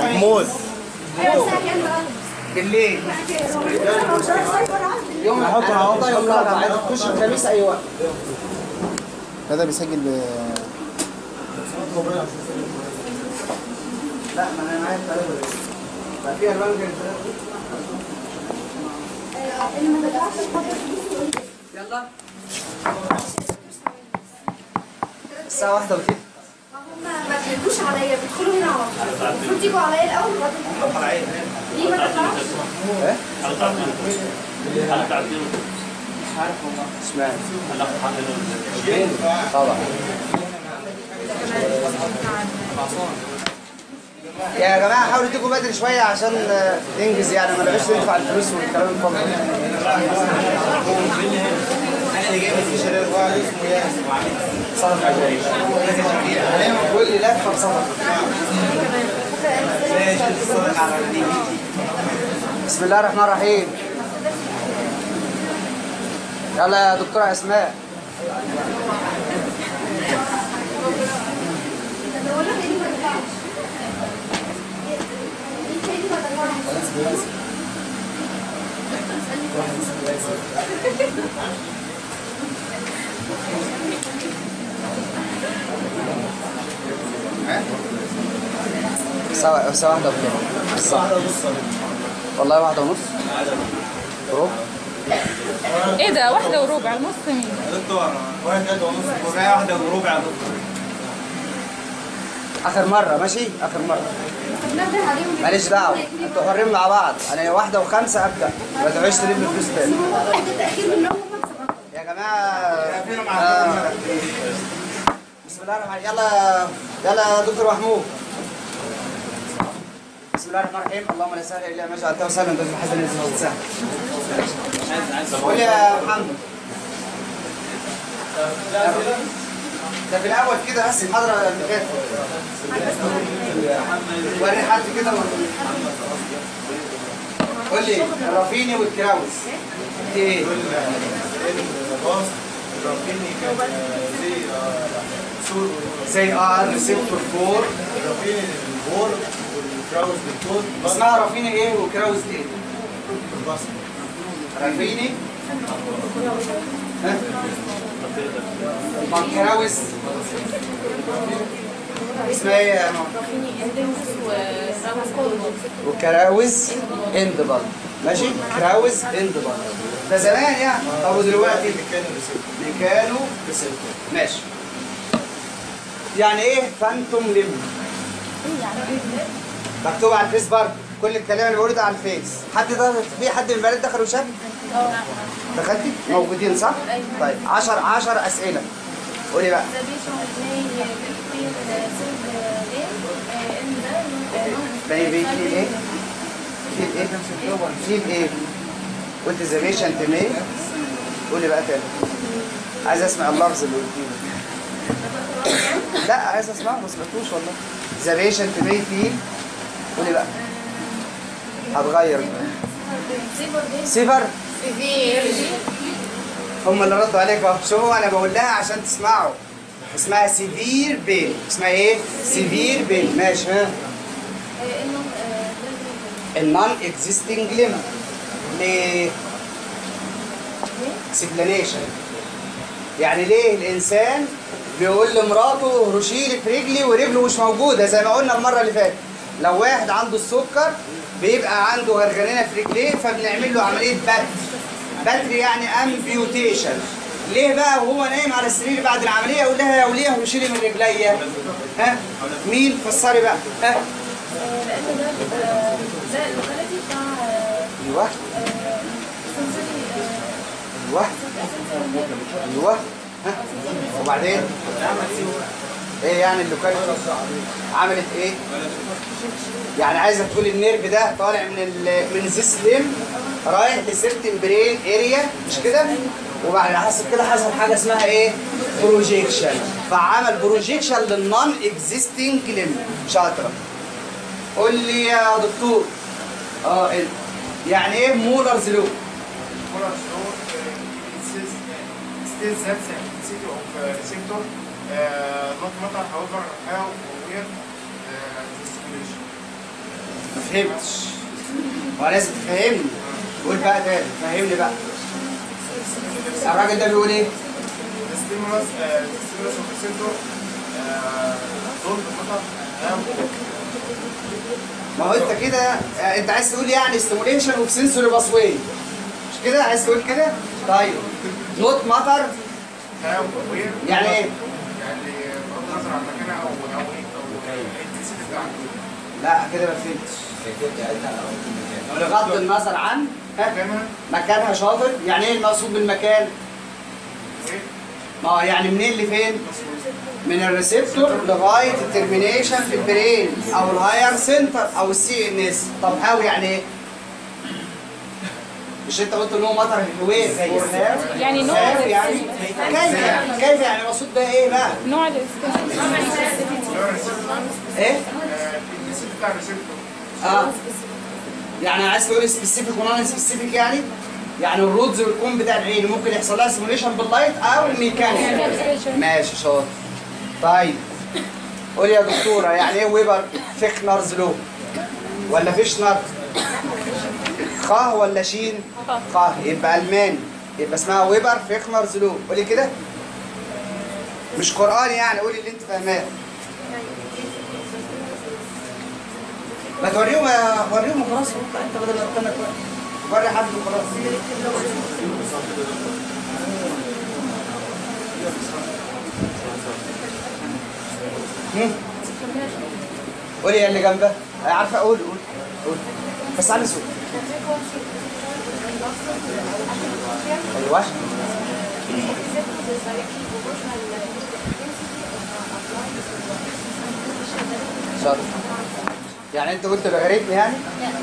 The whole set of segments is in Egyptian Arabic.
محمود بالليل يوم هحطه أهو. هحطها يوم الاربعاء عايز تخش الخميس اي وقت هذا بيسجل ب لا ما انا معايا الثلاثه بقى في الوان غير الثلاثه يلا الساعة واحدة وتلت ما تردوش عليا بيدخلوا هنا على طول المفروض تيجوا عليا الاول وبعدين تدخلوا. ليه ما تطلعش؟ ايه؟ حلقة مش عارف والله اشمعنى حلقة طبعا يا جماعة حاولوا تيجوا بدري شوية عشان آه، ننجز يعني ما نبقاش ندفع الفلوس والكلام الفاضي انا اللي جايب في شرير واحد اسمه ياسر وعامل صدقة جاية كل لفة بصدقة بسم الله الرحمن الرحيم يلا يا دكتورة اسماء ساعة ساعة واحدة وكده الساعة والله واحدة ونص ربع ايه ده واحدة وربع نص مين؟ دكتور واحد ونص ربع واحدة وربع آخر مرة ماشي آخر مرة نبه عليهم ماليش دعوة انتوا حرين مع بعض أنا واحدة وخمسة أبدأ ما تقعدش تلم فلوس تاني واحد التأخير منهم هم بسبب يا جماعة آه. بسم الله الرحمن الرحيم يلا يلا يا دكتور محمود بسم الله الرحمن الرحيم اللهم لا سهل الا ما جعلته سهلا انت الحزن الذي سهل قول لي يا محمد ده في الاول كده بس المحاضره اللي فاتت وري حد كده قول لي الرافيني والكراوس دي ايه؟ زي ار ريسبتور 4 اسمها رافيني ايه وكراوس ايه؟ رافيني ها؟ ما كراوس اسمها ايه يا ماما؟ وكراوز اندبل ماشي كراوز اندبل ده زمان يعني طب ودلوقتي ميكانو ماشي يعني ايه فانتوم ليم مكتوب على الفيس برضه كل الكلام اللي بقوله ده على الفيس حد ده في حد من البنات دخل وشاف دخلتي موجودين صح طيب 10 10 اسئله قولي بقى باقي بيه في ايه في ايه في ايه قلت ذا بيشنت مي قولي بقى تاني عايز اسمع اللفظ اللي قلتيه لا عايز اسمعه ما سمعتوش والله ذا بيشنت مي في قولي بقى هتغير سيفر هم اللي ردوا عليك اهو شوفوا انا بقول لها عشان تسمعوا اسمها سيفير بين اسمها ايه سيفير بين ماشي ها النون اكزيستنج ليم ليه اكسبلانيشن يعني ليه الانسان بيقول لمراته رشي لي في رجلي ورجله مش موجوده زي ما قلنا المره اللي فاتت لو واحد عنده السكر بيبقى عنده غرغرينه في رجليه فبنعمل له عمليه بتر بتر يعني امبيوتيشن ليه بقى وهو نايم على السرير بعد العمليه يقول لها يا وليه رشي لي من رجليا ها مين فسري بقى ها لأن ده بيبقى ده اللوكاليتي بتاع ايوه ايوه ايوه ها وبعدين ايه يعني اللوكاليتي عملت ايه يعني عايزه تقول النيرف ده طالع من ال من السيستم رايح لسيرتن برين اريا مش كده وبعد حصل كده حصل حاجه اسمها ايه بروجيكشن فعمل بروجيكشن للنون اكزيستنج ليم شاطره قول لي يا دكتور اه انت يعني ايه مولرز لو still sense and intensity of uh, receptor, uh, not matter however how or where uh, the stimulation. فهمتش هو لازم تفهمني قول بقى تاني فهمني بقى الراجل ده بيقول ايه؟ The stimulus, uh, the stimulus of the center, uh, don't matter how ما هو انت كده آه، انت عايز تقول يعني ستيموليشن اوف سنسوري باسوي مش كده عايز تقول كده؟ طيب نوت ماتر how where يعني ايه؟ يعني بغض النظر عن مكانها او او ايه او الانتنسيتي بتاعته لا كده ما فهمتش بغض النظر عن ها؟ مكانها مكانها شاطر يعني ايه المقصود بالمكان؟ ايه ما هو يعني منين لفين؟ من الريسبتور لغايه الترمينيشن في البرين او الهاير سنتر او السي ان اس طب هاو يعني ايه؟ مش انت قلت ان هو مطر الحوير يعني نوع هاف يعني كيف يعني كيف يعني المقصود ده ايه بقى؟ نوع الاستيميشن اللي هو الريسبتور ايه؟ الانتنسيتي بتاع الريسبتور اه يعني عايز تقول سبيسيفيك ونون سبيسيفيك يعني؟ يعني الرودز والكون بتاع العين ممكن يحصل لها سيموليشن باللايت او ميكانيكال ماشي شاطر طيب قول يا دكتوره يعني ايه ويبر فيخنرز لو ولا فيشنر خ ولا شين خ يبقى الماني يبقى اسمها ويبر فيخنرز لو قولي كده مش قران يعني قولي اللي انت فاهماه ما توريهم وريهم خلاص انت بدل ما تستنى وري حد وخلاص هم؟ قولي يا اللي جنبها عارفه قول قول قول بس على صوت ايوه شاطر يعني انت قلت لوغاريتم يعني؟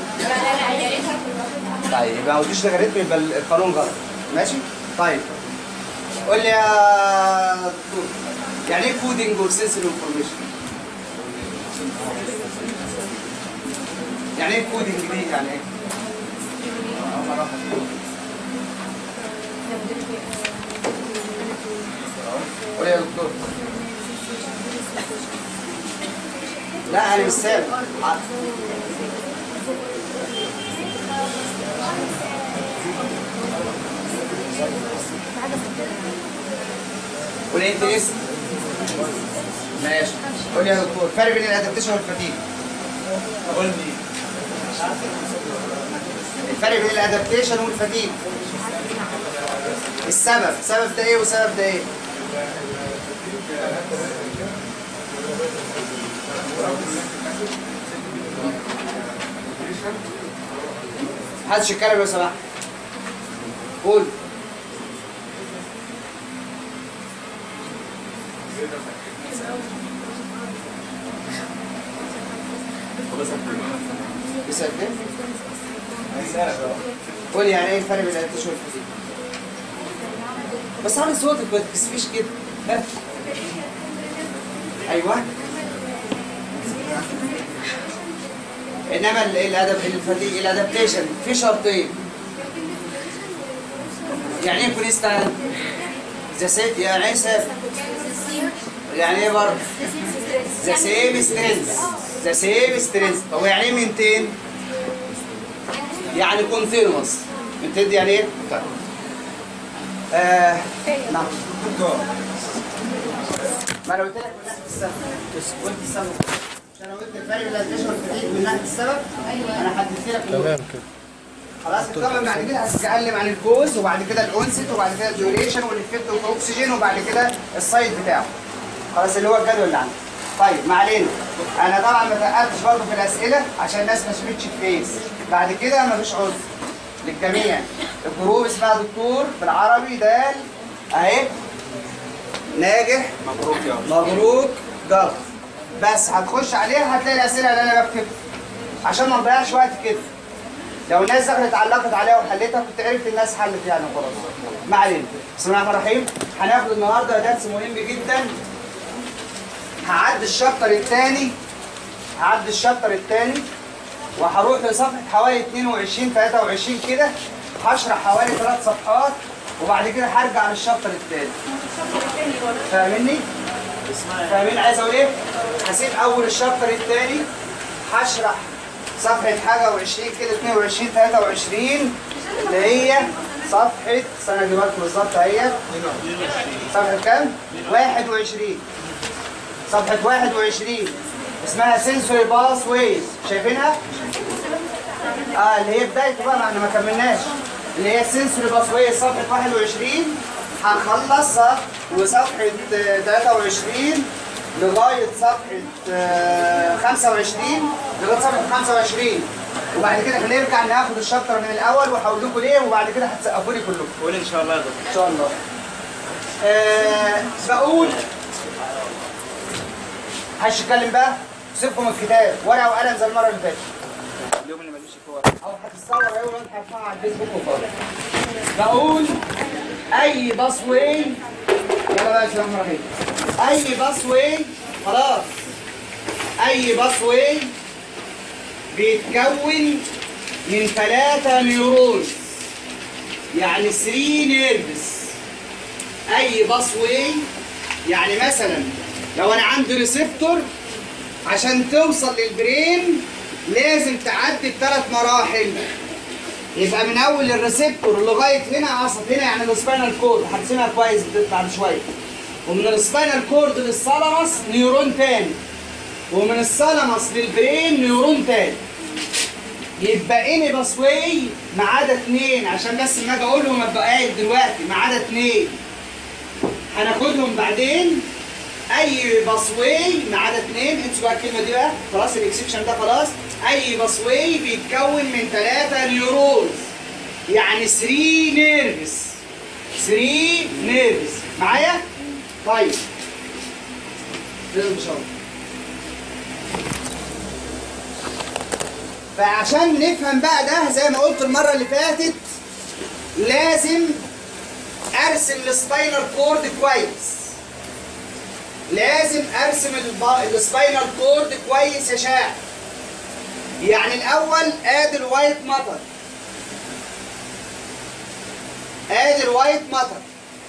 طيب يبقى ما قلتش لوغاريتم يبقى القانون غلط ماشي؟ طيب قول لي يا دكتور يعني ايه كودنج اور سنسور انفورميشن؟ يعني ايه كودنج دي يعني ايه؟ قول لي يا دكتور لا انا مش سامع قول انت اسم ماشي قول يا دكتور فرق بين الادابتيشن والفتيج قول لي الفرق بين الادابتيشن والفتيج السبب السبب ده ايه والسبب ده ايه محدش يتكلم لو سمحت قول يسأل ايه؟ قول يعني ايه الفرق بين الاتش والفتيج بس عامل صوتك ما تكسفيش كده ها؟ ايوه انما ال- الادب الفتيج الادابتيشن في شرطين يعني ايه كونستانت ذا سيت يعني ايه سيف يعني ايه برضه ذا سيم سترينث ذا سيم سترينث طب يعني ايه مينتين يعني كونتينوس مينتين دي يعني ايه طيب آه نعم ما انا قلت لك من ناحيه السبب قلت السبب مش انا قلت الفرق بين الادابتيشن والفتيج من ناحيه السبب انا حددت لك تمام كده خلاص الكمل بعد كده هتتكلم عن الكوز وبعد كده الاونست وبعد كده الديوريشن والافكت اوف اكسجين وبعد كده السايد بتاعه خلاص اللي هو الجدول اللي عندك طيب ما علينا انا طبعا ما تقلتش برضه في الاسئله عشان الناس ما شافتش الفيس بعد كده مفيش عذر للجميع الجروب اسمها دكتور بالعربي دال اهي ناجح مبروك يا مبروك جلط بس هتخش عليها هتلاقي الاسئله اللي انا بكتبها عشان ما نضيعش وقت كده لو الناس دخلت علقت عليها وحلتها كنت عرفت الناس حلت يعني خلاص ما علينا بسم الله الرحمن الرحيم هناخد النهارده درس مهم جدا هعدي الشابتر الثاني هعدي الشابتر الثاني وهروح لصفحه حوالي 22 23 كده هشرح حوالي ثلاث صفحات وبعد كده هرجع للشابتر الثاني فاهمني؟ فاهمين عايز اقول ايه؟ هسيب اول الشابتر الثاني هشرح صفحة حاجة و20 كده 22 23 اللي هي صفحة سنة اجيبها لكم بالظبط اهي صفحة كام؟ 21 صفحة 21 اسمها سنسوري باس ويز شايفينها؟ اه اللي هي بدايته بقى ما احنا ما كملناش اللي هي سنسوري باس ويز صفحة 21 هنخلصها وصفحة آه، 23 لغاية صفحة آه، 25 لغاية صفحة 25 وبعد كده هنرجع ناخد الشابتر من الأول وهقول لكم ليه وبعد كده هتسقفوا لي كلكم قول ان شاء الله يا دكتور ان شاء الله آه بقول محدش يتكلم بقى سيبكم من الكتاب ورقه وقلم زي المره اللي فاتت اليوم اللي ماليش فيه او هتتصور اهي وانت هترفعها على الفيسبوك وخلاص بقول اي باس واي يلا بقى يا شباب مرحبا اي باس واي خلاص اي باس واي بيتكون من ثلاثة نيورونز يعني 3 نيرفز اي باس واي يعني مثلا لو انا عندي ريسبتور عشان توصل للبرين لازم تعدي بثلاث مراحل يبقى من اول الريسبتور لغايه هنا عصب هنا يعني السباينال كورد هرسمها كويس بعد شويه ومن السباينال كورد للثالاموس نيورون تاني ومن الثالاموس للبرين نيورون تاني يبقى اني باسواي ما عدا اثنين عشان بس ما اجي اقولهم ابقى قايل دلوقتي ما عدا اثنين هناخدهم بعدين اي باسواي ما عدا اثنين انسوا بقى الكلمه دي بقى خلاص الاكسبشن ده خلاص اي باسواي بيتكون من ثلاثه نيورونز يعني 3 نيرفز 3 نيرفز معايا؟ طيب يلا ان شاء الله فعشان نفهم بقى ده زي ما قلت المره اللي فاتت لازم ارسم السباينال كورد كويس لازم ارسم الب- السباينال كورد كويس يا شاعر يعني الاول ادي الوايت ماتر ادي الوايت ماتر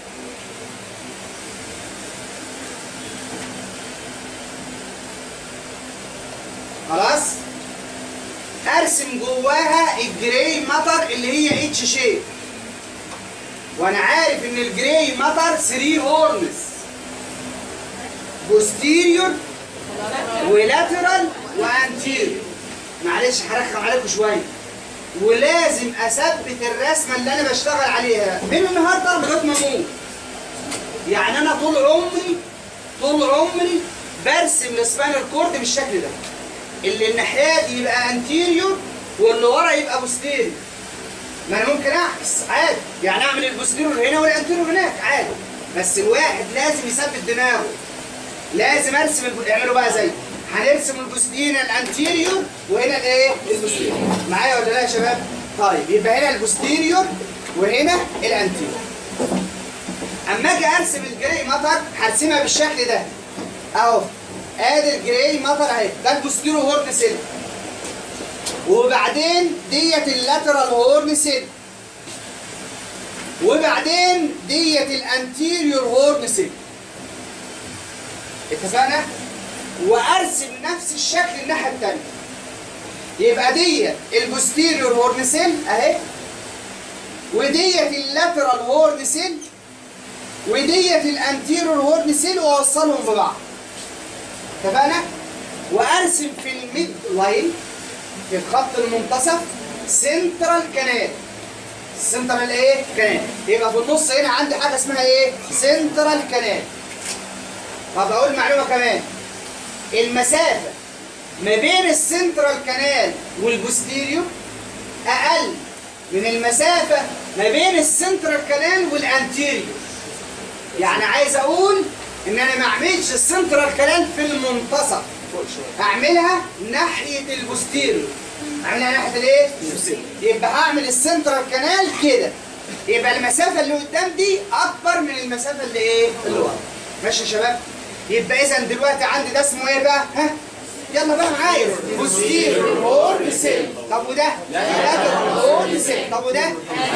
خلاص ارسم جواها الجراي ماتر اللي هي اتش شيب وانا عارف ان الجراي ماتر 3 هورنز بوستيريور ولاترال وانتيريور معلش هرخم عليكم شويه ولازم اثبت الرسمه اللي انا بشتغل عليها من النهارده لغايه ما اموت يعني انا طول عمري طول عمري برسم السباينال كورد بالشكل ده اللي الناحيه دي يبقى انتيريور واللي ورا يبقى بوستيريور ما انا ممكن اعكس عادي يعني اعمل البوستيريور هنا والانتيريور هناك عادي بس الواحد لازم يثبت دماغه لازم ارسم الب... اعملوا بقى زي هنرسم البوستيريور الانتيريور وهنا الايه البوستيريور معايا ولا لا يا شباب طيب يبقى هنا البوستيريور وهنا الانتيريور اما اجي ارسم الجراي مطر هرسمها بالشكل ده اهو ادي الجراي مطر اهي ده البوستيريور هورن سيل وبعدين ديت اللاترال هورن سيل وبعدين ديت الانتيريور هورن سيل اتفقنا؟ وارسم نفس الشكل الناحيه الثانيه يبقى ديت البوستيريور هورن سيل اهي وديت اللاترال هورن سيل وديت الانتيريور هورن سيل واوصلهم ببعض اتفقنا؟ وارسم في الميد لاين في الخط المنتصف سنترال كانال سنترال ايه؟ كانال يبقى في النص هنا عندي حاجه اسمها ايه؟ سنترال كانال طب اقول معلومه كمان المسافه ما بين السنترال كانال والبوستيريور اقل من المسافه ما بين السنترال كانال والانتيريور يعني عايز اقول ان انا ما اعملش السنترال كانال في المنتصف اعملها ناحيه البوستيريور اعملها ناحيه الايه البوستيريور يبقى هعمل السنترال كانال كده يبقى المسافه اللي قدام دي اكبر من المسافه اللي ايه اللي ورا ماشي يا شباب يبقى اذا دلوقتي عندي ده اسمه ايه بقى ها يلا بقى معايا بوستيريور هورن سيل طب وده لاترال هورن سيل طب وده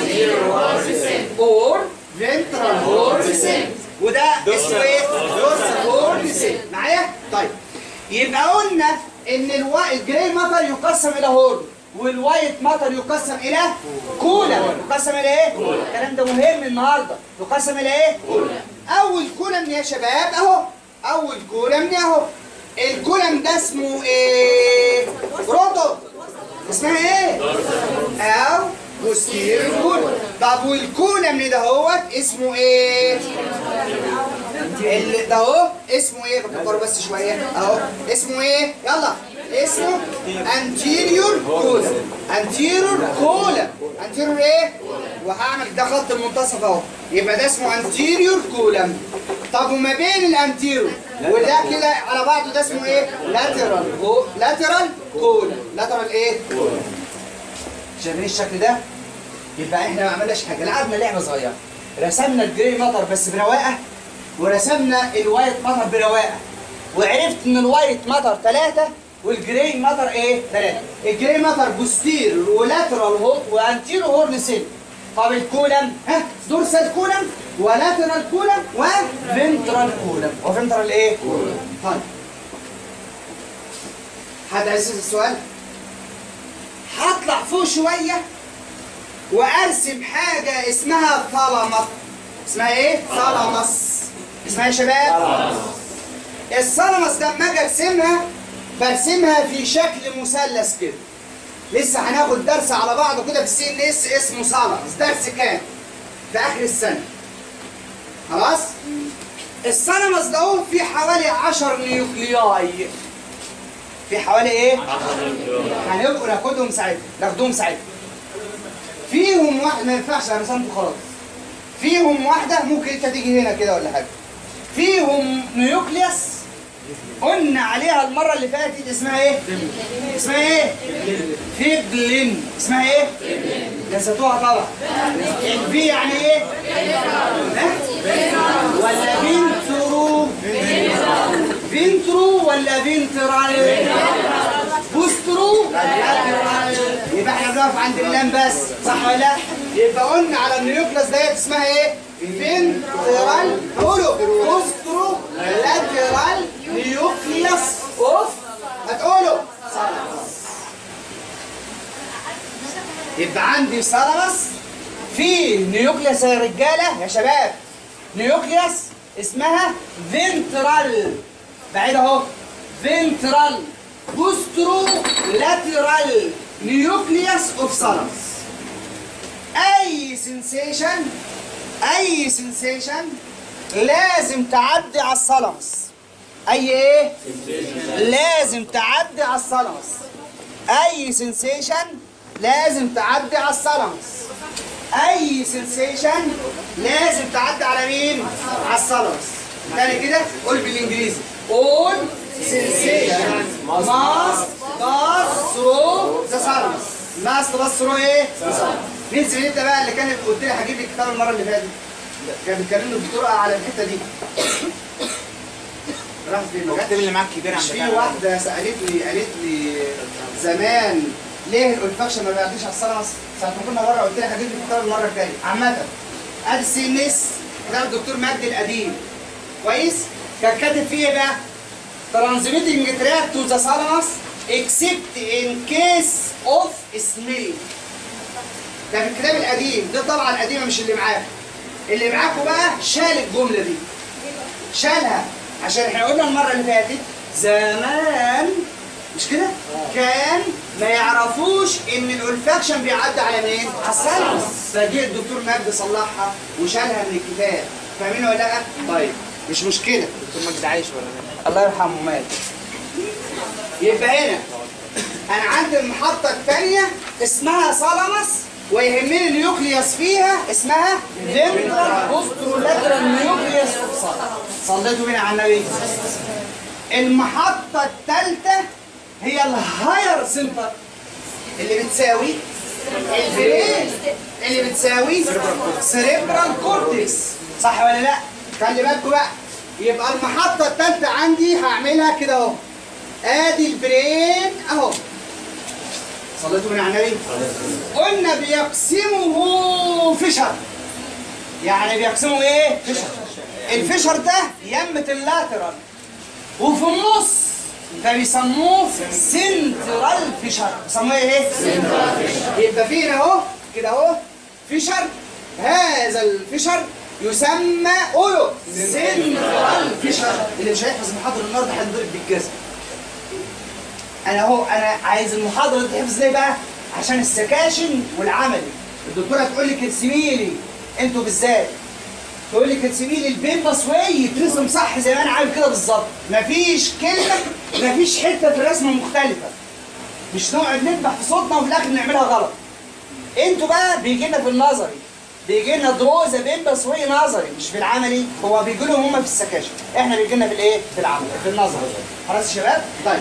اور فينترال هورن سيل وده اسمه ايه دورسال هورن سيل معايا طيب يبقى قلنا ان الوا... الجراي ماتر يقسم الى هورن والوايت ماتر يقسم الى كولم يقسم الى ايه؟ الكلام ده مهم النهارده يقسم الى ايه؟ اول كولم يا شباب اهو اول كولم اهو الكولم ده اسمه ايه؟ بروتو اسمها ايه؟ او بوستير كولم طب والكولم ده هوت اسمه ايه؟ اللي ده اهو اسمه ايه بكبره بس شويه اهو اسمه ايه يلا اسمه anterior colon anterior colon anterior ايه وهعمل ده خط المنتصف اهو يبقى ده اسمه anterior colon طب وما بين الانتيريور وده كده على بعضه ده اسمه ايه lateral co- lateral colon lateral ايه شايفين الشكل ده يبقى احنا ما عملناش حاجه لعبنا لعبه صغيره رسمنا الجري مطر بس برواقه ورسمنا الوايت مطر برواقه وعرفت ان الوايت مطر ثلاثه والجري مطر ايه؟ ثلاثه الجري مطر بوستير ولاترال هو وانتيرو هورن سيل طب الكولم ها دورسال كولم ولاترال كولم وفنترال كولم وفنترال ايه؟ طيب حد عايز يسأل السؤال؟ هطلع فوق شويه وارسم حاجه اسمها ثلمس اسمها ايه ثلمس اسمها يا شباب الثلمس ده لما اجي ارسمها برسمها في شكل مثلث كده لسه هناخد درس على بعضه كده في السي ان اس اسمه ثلمس درس كام في اخر السنه خلاص الثلمس ده هو في حوالي 10 نيوكلياي في حوالي ايه هنبقوا ناخدهم ساعتها ناخدهم ساعتها فيهم واحد ما ينفعش انا رسمته خلاص فيهم واحده ممكن انت تيجي هنا كده ولا حاجه فيهم نيوكليوس قلنا عليها المره اللي فاتت اسمها ايه اسمها ايه فيبلين اسمها ايه نسيتوها طبعا الفي يعني ايه ها؟ ولا فينترو فينترو ولا فينترال بوسترو يبقى احنا بنقف عند اللام بس صح ولا لا؟ يبقى قلنا على النيوكلاس ديت اسمها ايه؟ فينترال قولوا بوسترو لاترال نيوكليوس اوف هتقولوا يبقى عندي ثالاموس في نيوكليوس يا رجاله يا شباب نيوكليوس اسمها فينترال بعيد اهو فينترال بوسترو لاترال نيوكليوس اوف ثالاموس اي سنسيشن اي سنسيشن لازم تعدي على الثالاموس اي ايه لازم تعدي على الثالاموس اي سنسيشن لازم تعدي على الثالاموس اي سنسيشن لازم تعدي على مين على الثالاموس تاني كده قول بالانجليزي all sensation must pass through the thalamus must pass through ايه ننزل انت بقى اللي كان قلت لي هجيب لي الكتاب المره اللي فاتت كان بيتكلموا الدكتور على الحته دي راح فين الكتاب اللي معاك كبير مش عن في بتاع واحده سالت لي قالت لي زمان ليه الانفكشن ما بيعديش على الثلمس ساعه ما كنا بره قلت لها هجيب لك الكتاب المره الجايه عامه ادي السي ان اس كتاب الدكتور مجدي القديم كويس كان كاتب فيه ايه بقى transmitting tract to the thalamus except in case of smell ده في الكتاب القديم دي الطبعه القديمه مش اللي معاكم اللي معاكم بقى شال الجمله دي شالها عشان احنا قلنا المره اللي فاتت زمان مش كده؟ كان ما يعرفوش ان الانفكشن بيعدي على مين؟ على الثلمس فجه الدكتور مجدي صلحها وشالها من الكتاب فاهمين ولا لا؟ طيب مش مشكله دكتور مجدي عايش ولا مات؟ الله يرحمه مات يبقى هنا انا عندي المحطه الثانيه اسمها ثالاموس ويهمني النيوكليوس فيها اسمها فينترال بوسترولاترال نيوكليوس صليتوا بينا على النبي المحطه الثالثه هي الهاير سنتر اللي بتساوي البرين اللي بتساوي سيريبرال كورتكس صح ولا لا؟ خلي بالكوا بقى يبقى المحطة الثالثة عندي هعملها كده اهو ادي البرين اهو صليتوا من على النبي قلنا بيقسمه فشر يعني بيقسموا ايه؟ فشر الفشر ده يمة اللاترال وفي النص فبيسموه سنترال فيشر بيسموه ايه؟ يبقى فينا اهو كده اهو فيشر هذا الفيشر يسمى قولوا سنترال فيشر اللي مش هيحفظ المحاضره النهارده هنضرب بالجزم انا اهو انا عايز المحاضره دي تحفظ ليه بقى عشان السكاشن والعملي الدكتوره تقول لك ارسمي لي انتوا بالذات تقول لك ارسمي لي البين باسواي يترسم صح زي ما انا عامل كده بالظبط مفيش كلمه مفيش حته في الرسمه مختلفه مش نقعد نذبح في صوتنا وفي الاخر نعملها غلط انتوا بقى بيجي لنا في النظري بيجي لنا دروزه بين باسواي نظري مش في العملي هو بيجي لهم هم في السكاشن احنا بيجي لنا في الايه في العمل في النظري خلاص يا شباب طيب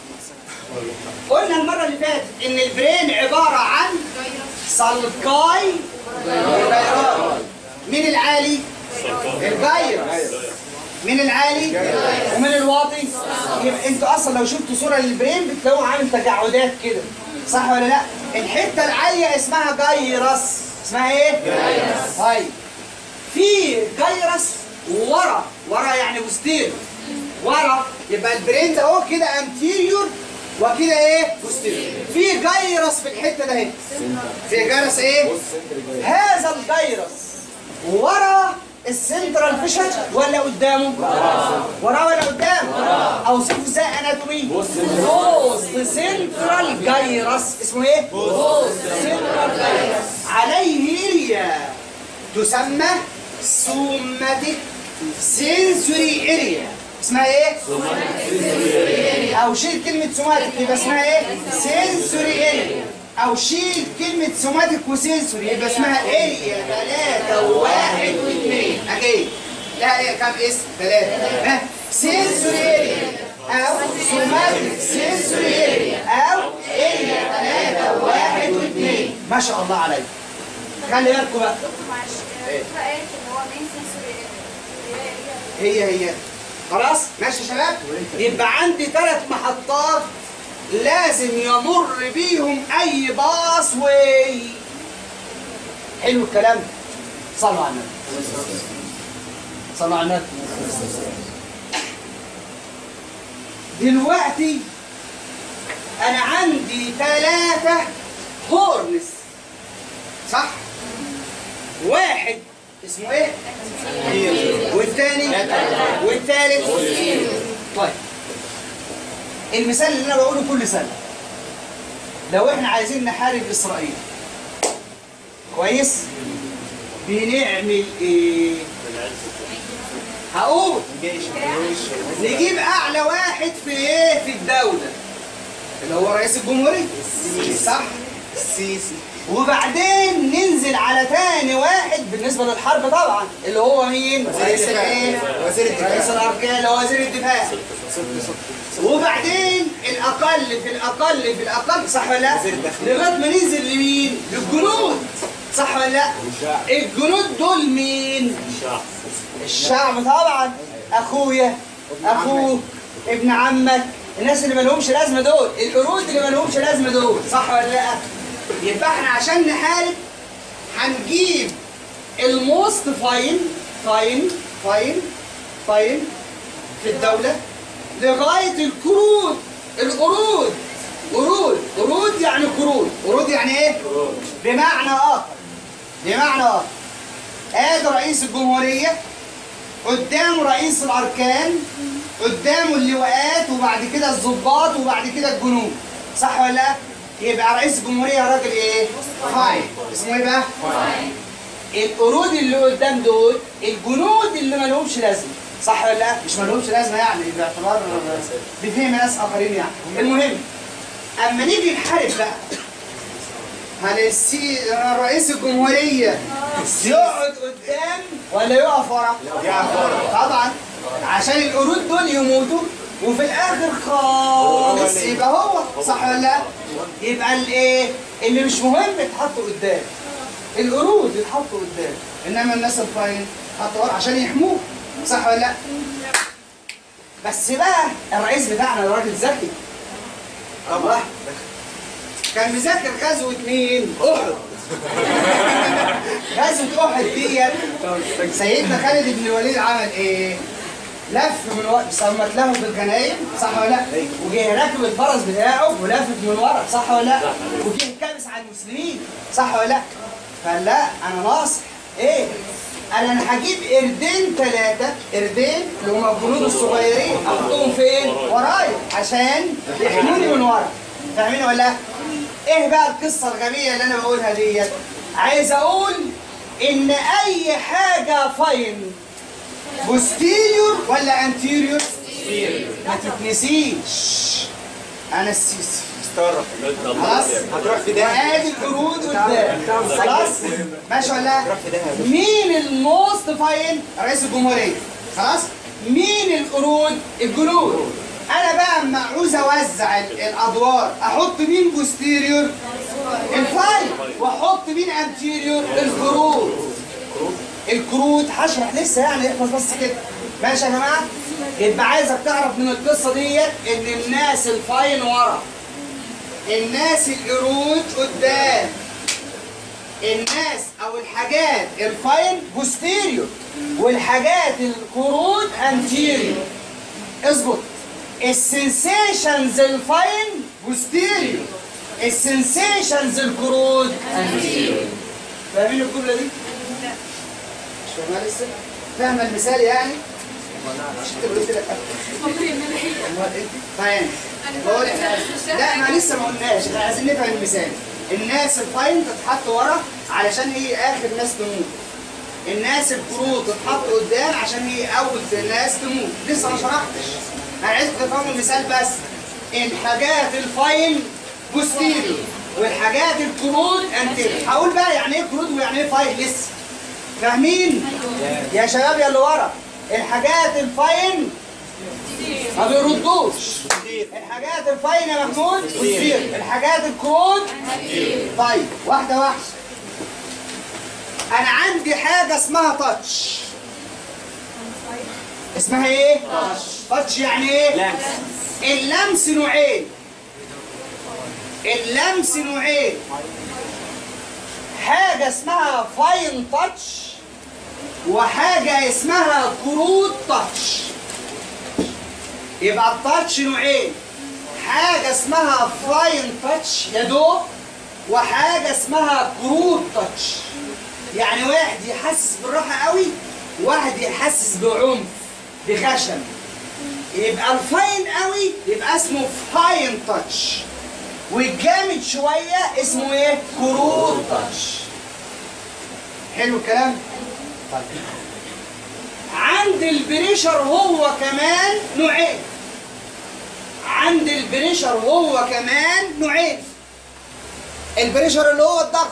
قلنا المره اللي فاتت ان البرين عباره عن سلقاي وجيران مين العالي الفيروس مين العالي ومين الواطي يبقى انتوا اصلا لو شفتوا صوره للبرين بتلاقوه عامل تجاعدات كده صح ولا لا الحته العاليه اسمها جيرس اسمها ايه جيرس طيب في جيرس ورا ورا يعني بوستير ورا يبقى البرين ده اهو كده انتيريور وكده ايه بوستيريور في جيرس في الحته ده اهي في جيرس ايه هذا الجيرس ورا السنترال فيشر ولا قدامه؟ وراه ولا قدامه؟ اوصفه ازاي اناتومي؟ بوست سنترال جايرس اسمه ايه؟ بوست سنترال جايرس عليه اريا تسمى سوماتيك سنسوري اريا اسمها ايه؟ او شيل كلمة سوماتيك يبقى اسمها ايه؟ سنسوري اريا او شيل كلمة سوماتيك وسنسوري يبقى اسمها اريا ثلاثة وواحد واثنين اكيد لا ايه كام اسم؟ ثلاثة ها سنسوري اريا او سوماتيك سنسوري اريا او اريا ثلاثة وواحد واثنين ما شاء الله عليك خلي بالكم بقى معلش الدكتورة قالت ان هو مين سنسوري هي هي هي هي خلاص ماشي يا شباب يبقى عندي ثلاث محطات لازم يمر بيهم اي باص واي حلو الكلام صلوا على النبي صلوا على النبي دلوقتي انا عندي ثلاثة هورنس صح واحد اسمه ايه والتاني والتالت طيب المثال اللي انا بقوله كل سنه لو احنا عايزين نحارب اسرائيل كويس بنعمل ايه هقول نجيب اعلى واحد في ايه في الدوله اللي هو رئيس الجمهوريه صح السيسي وبعدين ننزل على تاني واحد بالنسبه للحرب طبعا اللي هو مين؟ رئيس الايه؟ وزير الدفاع. رئيس الاركان اللي هو وزير الدفاع وبعدين الاقل في الاقل في الاقل صح ولا لا؟ وزير الداخلية. لغايه ما ننزل لمين؟ للجنود صح ولا لا؟ الجنود دول مين؟ الشعب طبعا اخويا اخوك ابن عمك الناس اللي مالهمش لازمه دول القرود اللي مالهمش لازمه دول صح ولا لا يبقى احنا عشان نحارب هنجيب الموست فاين فاين فاين فاين في الدوله لغايه القرود القرود قرود قرود يعني قرود قرود يعني ايه بمعنى اخر بمعنى اخر ادي رئيس الجمهوريه قدامه رئيس الاركان قدامه اللواءات وبعد كده الضباط وبعد كده الجنود صح ولا لا؟ يبقى رئيس الجمهوريه راجل ايه؟ فاين اسمه ايه بقى؟ القرود اللي قدام دول الجنود اللي ما لهمش لازمه صح ولا لا؟ مش ما لهمش لازمه يعني باعتبار بفهم ناس اخرين يعني المهم اما نيجي نحارب بقى هل السي... رئيس الجمهورية يقعد قدام ولا يقف ورا؟ يقف ورا طبعا عشان القرود دول يموتوا وفي الاخر خالص يبقى هو صح ولا لا؟ يبقى الايه؟ اللي مش مهم يتحط قدام القرود يتحطوا قدام انما الناس الفاين يتحطوا ورا عشان يحموه صح ولا لا؟ بس بقى الرئيس بتاعنا ده راجل ذكي الله كان مذاكر غزوة مين؟ أحد غزوة أحد ديت سيدنا خالد بن الوليد عمل إيه؟ لف من ورا سما اتلهوا في الغنايم صح ولا لا؟ وجه راكب الفرس بتاعه ولافف من ورا صح ولا لا؟ وجه كابس على المسلمين صح ولا لا؟ فلا انا ناصح ايه؟ انا انا هجيب قردين ثلاثه قردين اللي هم الجنود الصغيرين احطهم فين؟ ورايا عشان يحموني من ورا فاهمين ولا لا؟ ايه بقى القصه الغبيه اللي انا بقولها ديت؟ عايز اقول ان اي حاجه فاين بوستيريور ولا انتيريور؟ ما تتنسيش انا السيسي استغرب خلاص هتروح في داهيه وادي القرود قدام خلاص ماشي ولا لا؟ هتروح في داهيه مين الموست فاين رئيس الجمهوريه خلاص مين القرود الجنود انا بقى اما عاوز اوزع ال- الادوار احط مين بوستيريور الفاين واحط مين انتيريور القرود الكروت هشرح لسه يعني احفظ بس كده ماشي يا جماعه يبقى عايزك تعرف من القصه ديت ان الناس الفاين ورا الناس القرود قدام الناس او الحاجات الفاين بوستيريور والحاجات القرود انتيريور اظبط السنسيشنز الفاين بوستيريور السنسيشنز القرود انتيريور فاهمين الجمله دي؟ مش فاهمها لسه؟ فاهمه المثال يعني؟ مش انت اللي قلت لك امال انت؟ فاهم بقول احنا لا احنا لسه ما قلناش احنا عايزين نفهم المثال الناس الفاين تتحط ورا علشان هي اخر ناس تموت الناس الكروت تتحط قدام عشان هي اول ناس تموت لسه ما شرحتش انا عايزكم تفهموا المثال بس الحاجات الفاين بوستيريور والحاجات الكروت انتيريور هقول بقى يعني ايه كروت ويعني ايه فاين لسه فاهمين يا شباب يا اللي ورا الحاجات الفاين ما بيردوش الحاجات الفاين يا محمود بتصير الحاجات الكرود طيب واحده واحده انا عندي حاجه اسمها تاتش اسمها ايه تاتش يعني ايه لمس اللمس نوعين اللمس نوعين حاجة اسمها فاين تاتش وحاجة اسمها كروت تاتش يبقى التاتش نوعين حاجة اسمها فاين تاتش يا دوب وحاجة اسمها كروت تاتش يعني واحد يحسس بالراحة قوي واحد يحسس بعنف بخشن يبقى الفاين قوي يبقى اسمه فاين تاتش والجامد شويه اسمه ايه؟ كروت تاتش حلو الكلام؟ طيب عند البريشر هو كمان نوعين عند البريشر هو كمان نوعين البريشر اللي هو الضغط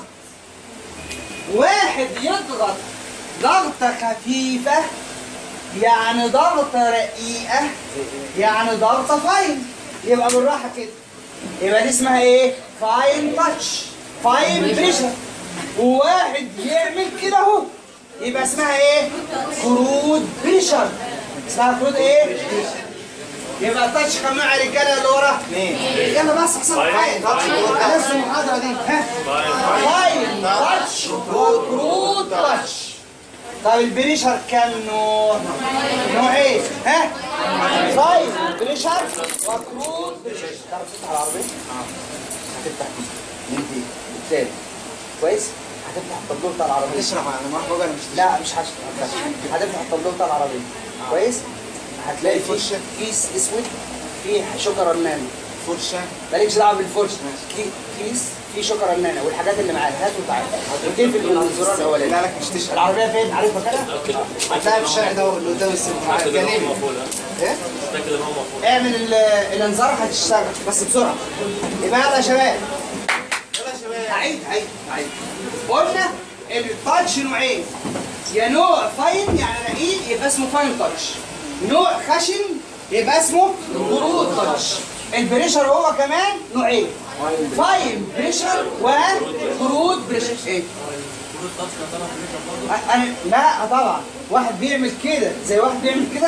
واحد يضغط ضغطة خفيفة يعني ضغطة رقيقة يعني ضغطة فاين يبقى بالراحة كده يبقى دي اسمها ايه؟ فاين تاتش فاين بريشر وواحد يعمل كده اهو يبقى اسمها ايه؟ كرود بريشر اسمها كرود ايه؟ يبقى التاتش كم نوع يا رجاله اللي ورا؟ يلا بس احسن حاجه انا لسه المحاضره دي ها؟ فاين تاتش وكرود تاتش طب البريشر كام نوع؟ نوعين ها؟ فاين بريشر وكرود بريشر تعرف تفتح العربية؟ اه هتفتح دي من دي التاني كويس؟ هتفتح التابلو بتاع العربية تشرح انا محرج انا مش لا مش هشرح هتفتح التابلو بتاع العربية كويس؟ هتلاقي فيه فرشة. كيس اسود فيه شوكة رنانة فرشه مالكش دعوه بالفرشه كي- كيس فيه شوكة رنانة والحاجات اللي معاك هات وتعالى وتقفل الزرار الاولاني لا لك مش تشرح العربية فين؟ عارف مكانها؟ هتلاقي في الشارع ده اللي قدام السن جانبي ايه؟ اعمل ال- الانذار هتشتغل بس بسرعة يبقى يلا يا شباب يلا يا شباب عيد عيد عيد قلنا التاتش نوعين يا نوع فاين يعني رقيق يبقى اسمه فاين تاتش نوع خشن يبقى اسمه برود تاتش البريشر هو كمان نوعين فاين بريشر وبرود بريشر ايه انا لا طبعا واحد بيعمل كده زي واحد بيعمل كده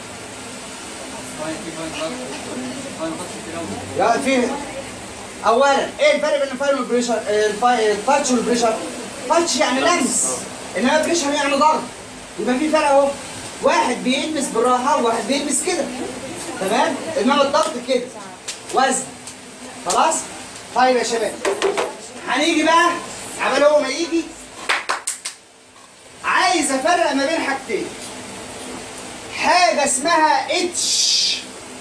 لا في اولا ايه الفرق بين الفايل والبريشر الفاي- التاتش والبريشر تاتش يعني لمس انما بريشر يعني ضغط يبقى في فرق اهو واحد بيلبس بالراحه وواحد بيلبس كده تمام انما الضغط كده وزن خلاص طيب يا شباب هنيجي بقى عمال هو ما يجي عايز افرق ما بين حاجتين حاجه اسمها اتش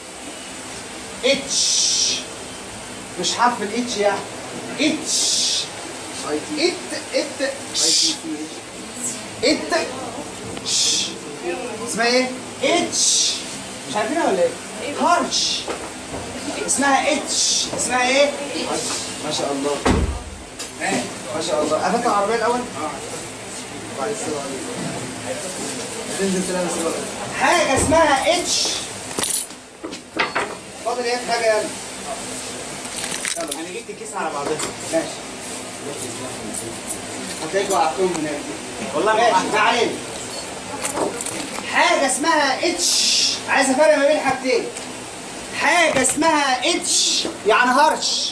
اتش مش حرف الاتش يعني اتش ات ات ش. ات ش. اسمها ايه؟ اتش مش عارفينها ولا ايه؟ هارش اسمها اتش اسمها ايه؟ ما شاء الله إيه؟ ما شاء الله قفلت العربية الأول؟ تنزل تلبس الوقت. حاجة اسمها اتش فاضل ايه حاجة يلا يلا انا جبت الكيس على بعضها ماشي هتلاقيك وقعتهم هناك والله ماشي تعالى حاجة اسمها اتش عايز افرق ما بين حاجتين حاجة اسمها اتش يعني هرش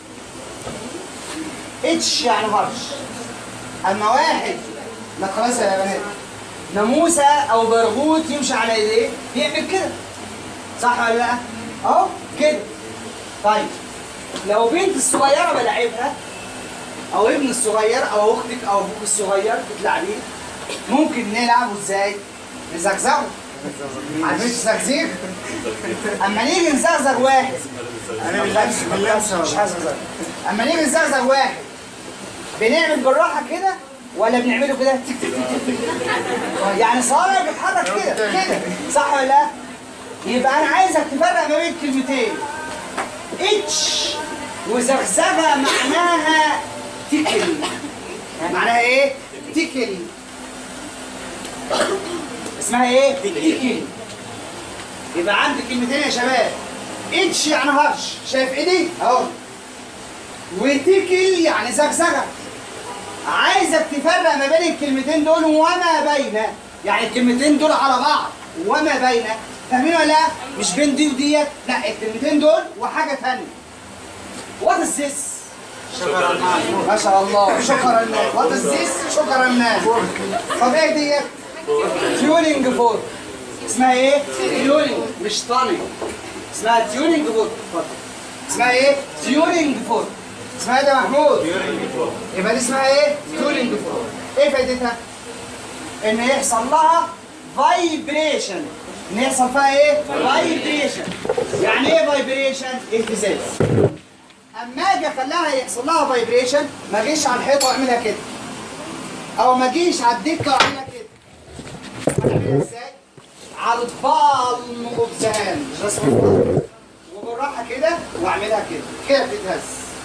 اتش يعني هرش اما واحد لا خلاص يا بنات ناموسة او برغوث يمشي على ايديه يعمل كده صح ولا لا؟ اهو كده طيب لو بنت الصغيرة بلعبها او ابن الصغير او اختك او ابوك الصغير بتلعبيه ممكن نلعبه ازاي؟ نزغزغه عارفين الزغزيغ؟ اما نيجي نزغزغ واحد انا باللمس باللمس مش هزغزغ اما نيجي نزغزغ واحد بنعمل بالراحه كده ولا بنعمله كده تك تك تك تك يعني صابع بيتحرك كده كده صح ولا لا؟ يبقى انا عايزك تفرق ما بين كلمتين اتش وزغزغه معناها تكل معناها ايه؟ تكل اسمها ايه؟ تكل يبقى عندي كلمتين يا شباب اتش يعني هرش شايف ايدي؟ اهو وتكل يعني زغزغه عايزك تفرق ما بين الكلمتين دول وما بين يعني الكلمتين دول على بعض وما بين فاهمين ولا لا؟ مش بين دي وديت لا الكلمتين دول وحاجه ثانيه وات از ذس ما شاء الله شكرا لله وات از ذس شكرا لله طب ايه ديت تيونينج فور اسمها ايه تيونينج مش طاني اسمها تيونينج فور اتفضل. اسمها ايه تيونينج فور اسمها ايه ده محمود يبقى دي اسمها ايه تيونينج فور ايه فايدتها ان يحصل لها فايبريشن ان يحصل فيها ايه فايبريشن يعني ايه فايبريشن اهتزاز اما اجي اخليها يحصل لها فايبريشن ما اجيش على الحيطه واعملها كده او ما اجيش على الدكه واعملها كده هعملها ازاي على البالم اوف ذا هاند جاست وبالراحه كده واعملها كده كده بتتهز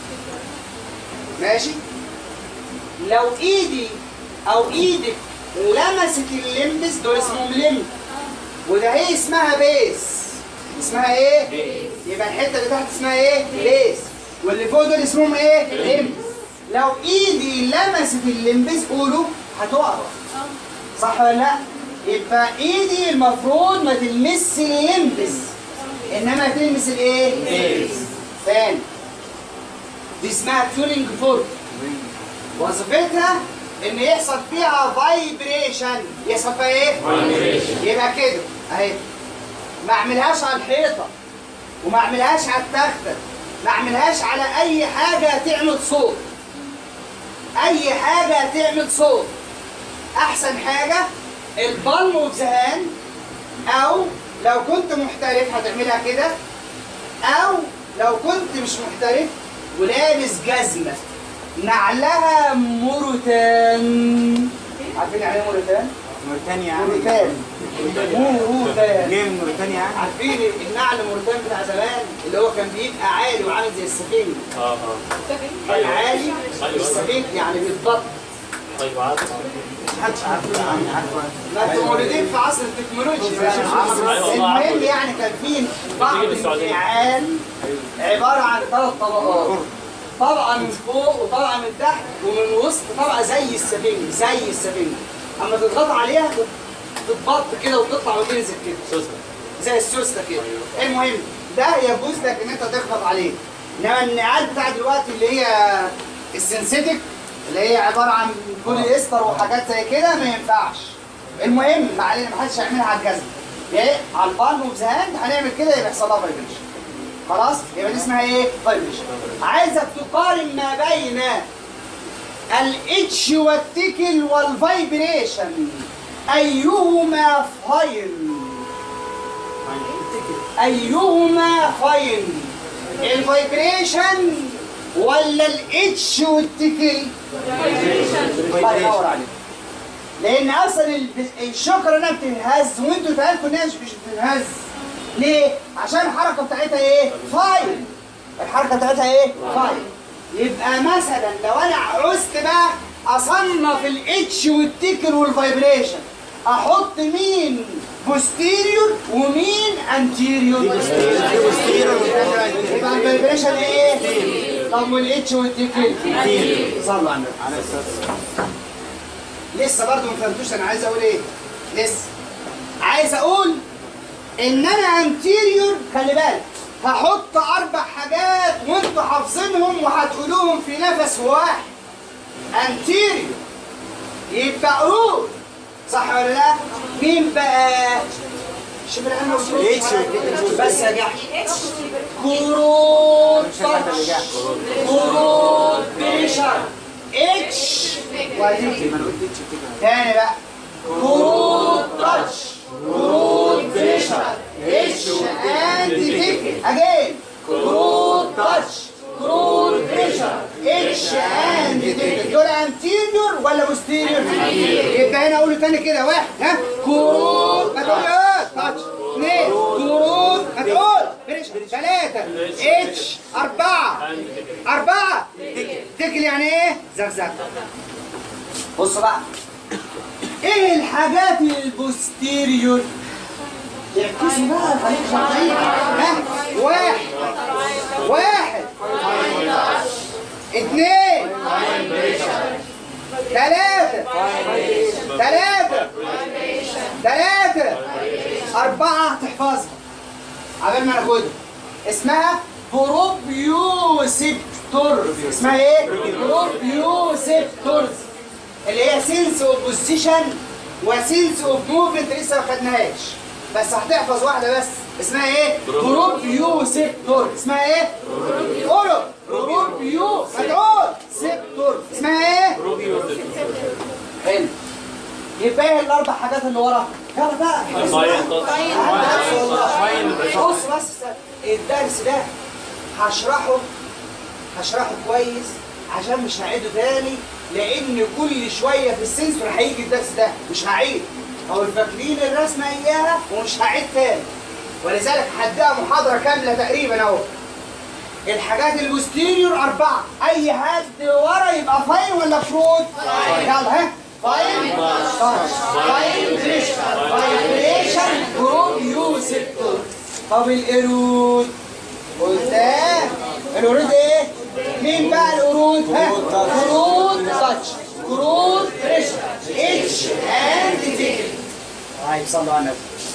ماشي لو ايدي او ايدك لمست اللمبس دول اسمهم لمب وده هي اسمها بيس اسمها ايه؟ بيس يبقى الحته اللي تحت اسمها ايه؟ بيس واللي فوق دول اسمهم ايه؟ لمبس لو ايدي لمست اللمبس قولوا هتقع صح ولا لا؟ يبقى ايدي المفروض ما تلمس اللمبس انما تلمس الايه؟ بيس ثاني دي اسمها تيونينج فورك وظيفتها ان يحصل فيها فايبريشن يحصل فيها ايه؟ فايبريشن يبقى كده اهي ما اعملهاش على الحيطه وما اعملهاش على التخته ما اعملهاش على اي حاجه تعمل صوت اي حاجه تعمل صوت احسن حاجه البالم اوف ذا هاند او لو كنت محترف هتعملها كده او لو كنت مش محترف ولابس جزمه نعلها موريتان عارفين يعني ايه موريتان؟ موريتانيا يعني موريتان موريتان جاي من موريتانيا يعني عارفين النعل موريتان بتاع زمان اللي هو كان بيبقى عالي وعامل زي السفينة اه اه كان عالي أيوة. السفينة يعني بيتبط طيب عارف محدش عارفه ما انتوا مولودين في عصر التكنولوجيا يعني أيوة والله المهم عارفه. يعني كان في بعض بتيجي بالسعودية. النعال عبارة عن ثلاث طبقات طبقة من فوق وطبقة من تحت ومن وسط طبقة زي السفينة زي السفينة أما تضغط عليها تتبط كده وتطلع وتنزل كده سوسة زي السوسته كده المهم ده يجوز لك ان انت تخبط عليه انما النعال بتاع دلوقتي اللي هي السنسيتك اللي هي عباره عن بولي استر وحاجات زي كده ما ينفعش المهم ما علينا ما حدش هيعملها على الجزم ايه على البالم اوف ذا هاند هنعمل كده يبقى يحصل لها فايبريشن خلاص يبقى دي اسمها ايه فايبريشن عايزك تقارن ما بين الاتش والتيكل والفايبريشن ايهما فاين ايهما فاين الفايبريشن ولا الاتش والتيكل الله ينور عليك لان اصلا ال- الشكره انها بتنهز وانتوا تقالكم انها مش مش بتنهز ليه؟ عشان الحركه بتاعتها ايه؟ فاين الحركه بتاعتها ايه؟ فاين يبقى مثلا لو انا عوزت بقى اصنف الاتش والتيكل والفايبريشن احط مين بوستيريور ومين انتيريور بوستيريور يبقى الفايبريشن ايه؟ طب والاتش والتيكل صلوا على النبي لسه برضه ما فهمتوش انا عايز اقول ايه لسه عايز اقول ان انا انتيريور خلي بالك هحط اربع حاجات وانتوا حافظينهم وهتقولوهم في نفس واحد انتيريور يبقى قول صح ولا لا مين بقى شوف انا قلت بس يا جحش كروت تاتش كروت بريشر اتش وهتيجي تاني بقى كروت تاتش كروت بريشر اتش اند تيك اجين كروت تاتش كروت بريشر اتش اند تيك دول انتيريور ولا بوستيريور؟ يبقى هنا اقوله تاني كده واحد ها كروت ما تقول ايه تاتش اثنين كروت ما تقول بريشر ثلاثة اتش أربعة أربعة تكل يعني ايه؟ زغزغ بصوا بقى ايه الحاجات البوستيريور يعكسوا بقى خليك شرعية ها واحد واحد اثنين ثلاثة ثلاثة ثلاثة أربعة تحفظها عبال ما ناخدها اسمها بروبيوسيبتور اسمها ايه؟ بروبيوسيبتورز اللي هي سينس اوف بوزيشن وسينس اوف موفمنت لسه ما خدناهاش بس هتحفظ واحده بس اسمها ايه؟ بروبيوسيبتور اسمها ايه؟ قولوا بروبيو ما تقول سيبتور اسمها ايه؟ حلو يبقى ايه الاربع حاجات اللي وراها؟ يلا بقى بص بس الدرس ده هشرحه هشرحه كويس عشان مش هعيده تاني لان كل شويه في السنسور هيجي الدرس ده مش هعيد او فاكرين الرسمه اياها ومش هعيد تاني ولذلك هديها محاضره كامله تقريبا اهو الحاجات البوستيريور أربعة أي حد ورا يبقى فاين ولا فروت؟ يلا ها فاين تاتش فايبريشن فايبريشن بروبيوسيبتور طب القرود قدام القرود ايه؟ مين بقى القرود؟ ها؟ قرود تاتش قرود بريشر اتش اند تيكل طيب صلوا على النبي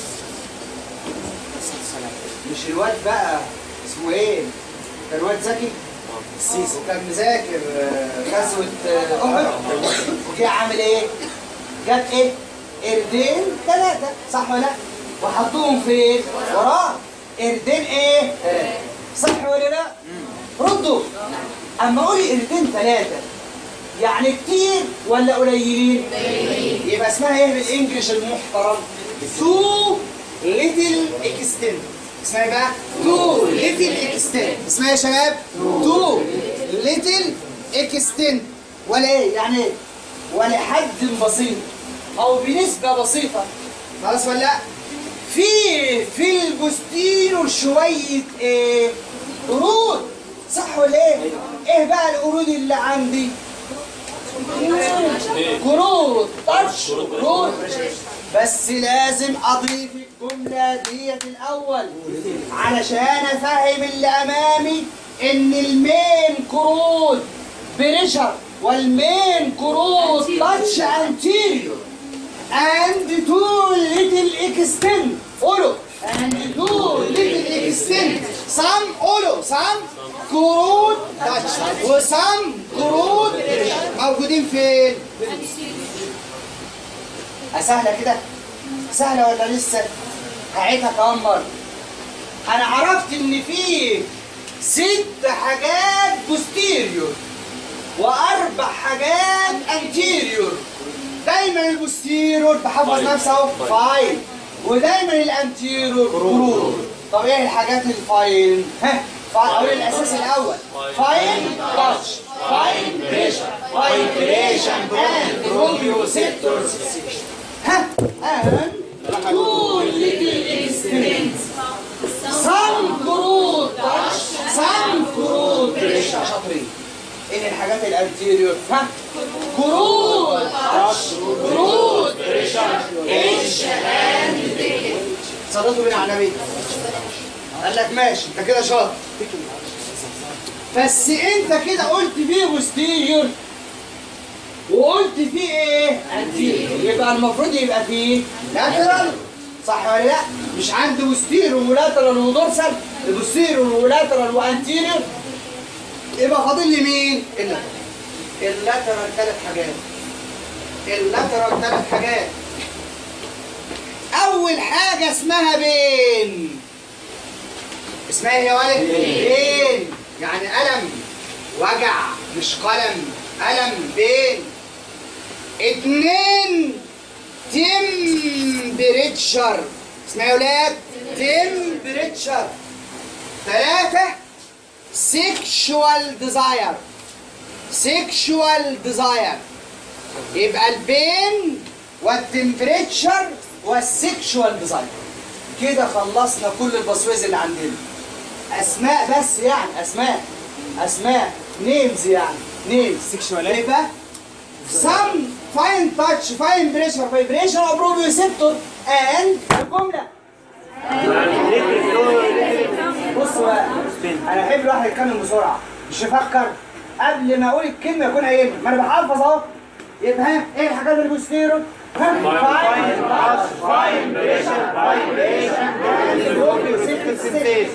مش الواد بقى اسمه ايه؟ كان واد ذكي السيسي كان مذاكر آه، غزوة آه، أحد وجه عامل ايه؟ جاب ايه؟ قردين ثلاثة صح ولا لا؟ وحطوهم فين؟ وراه قردين ايه؟ ثلاثة صح ولا لا؟ ردوا اما قولي قردين ثلاثة يعني كتير ولا قليلين؟ يبقى اسمها ايه بالانجلش المحترم؟ تو ليتل اكستنت اسمها ايه بقى؟ تو ليتل اكستنت اسمها ايه يا شباب؟ تو ليتل اكستنت ولا ايه؟ يعني ايه؟ ولحد بسيط او بنسبة بسيطة خلاص ولا لا؟ في في البوستيريور شوية ايه؟ قرود صح ولا ايه؟ ايه بقى القرود اللي عندي؟ قرود تاتش قرود بس لازم اضيف الجملة ديت الاول علشان افهم اللي امامي ان المين قرود بريشر والمين قرود تاتش انتيريور and too little extent قولوا and too little extent some قولوا some قرود تاتش وسم قرود موجودين فين؟ سهله كده سهله ولا لسه هعيدها كمان مره انا عرفت ان في ست حاجات بوستيريور واربع حاجات انتيريور دايما البوستيريور بحفظ نفسي اهو فاين ودايما الانتيريور كرور طب ايه الحاجات الفاين ها فا- اقول الاساس الاول فاين تاتش فاين بريشر فايبريشن اند بروبيوسيبتور ها and two little instruments some crude touch some crude pressure شاطرين ايه الحاجات الانتيريور ها كرود تاتش كرود بريشر اتش اند صلاتوا بينا على النبي قال لك ماشي انت كده شاطر بس انت كده قلت فيه بوستيريور وقلت فيه ايه؟ انتيريور يبقى المفروض يبقى فيه لاترال صح ولا لا؟ مش عندي بوستيريور ولاترال ودورسال بوستيريور ولاترال وانتيريور يبقى فاضل لي مين؟ اللاترال اللاترال ثلاث حاجات اللاترال ثلاث حاجات أول حاجة اسمها بين اسمها ايه يا ولد؟ بين يعني ألم وجع مش قلم ألم بين اتنين تمبريتشر اسمها يا ولاد؟ تمبريتشر ثلاثة sexual desire sexual desire يبقى البين والتمبريتشر والسكشوال ديزاين كده خلصنا كل البصويز اللي عندنا اسماء بس يعني اسماء اسماء نيمز يعني نيمز سكشوال يبقى some fine touch fine pressure vibration or proprioceptor and الجمله بص بقى انا احب الواحد يتكلم بسرعه مش يفكر قبل ما اقول الكلمه يكون قايلها ما انا بحفظ اهو يبقى ها ايه الحاجات اللي بوستيرو ها فاين تاتش فاين بريشر فايبريشن سيكل سنتيز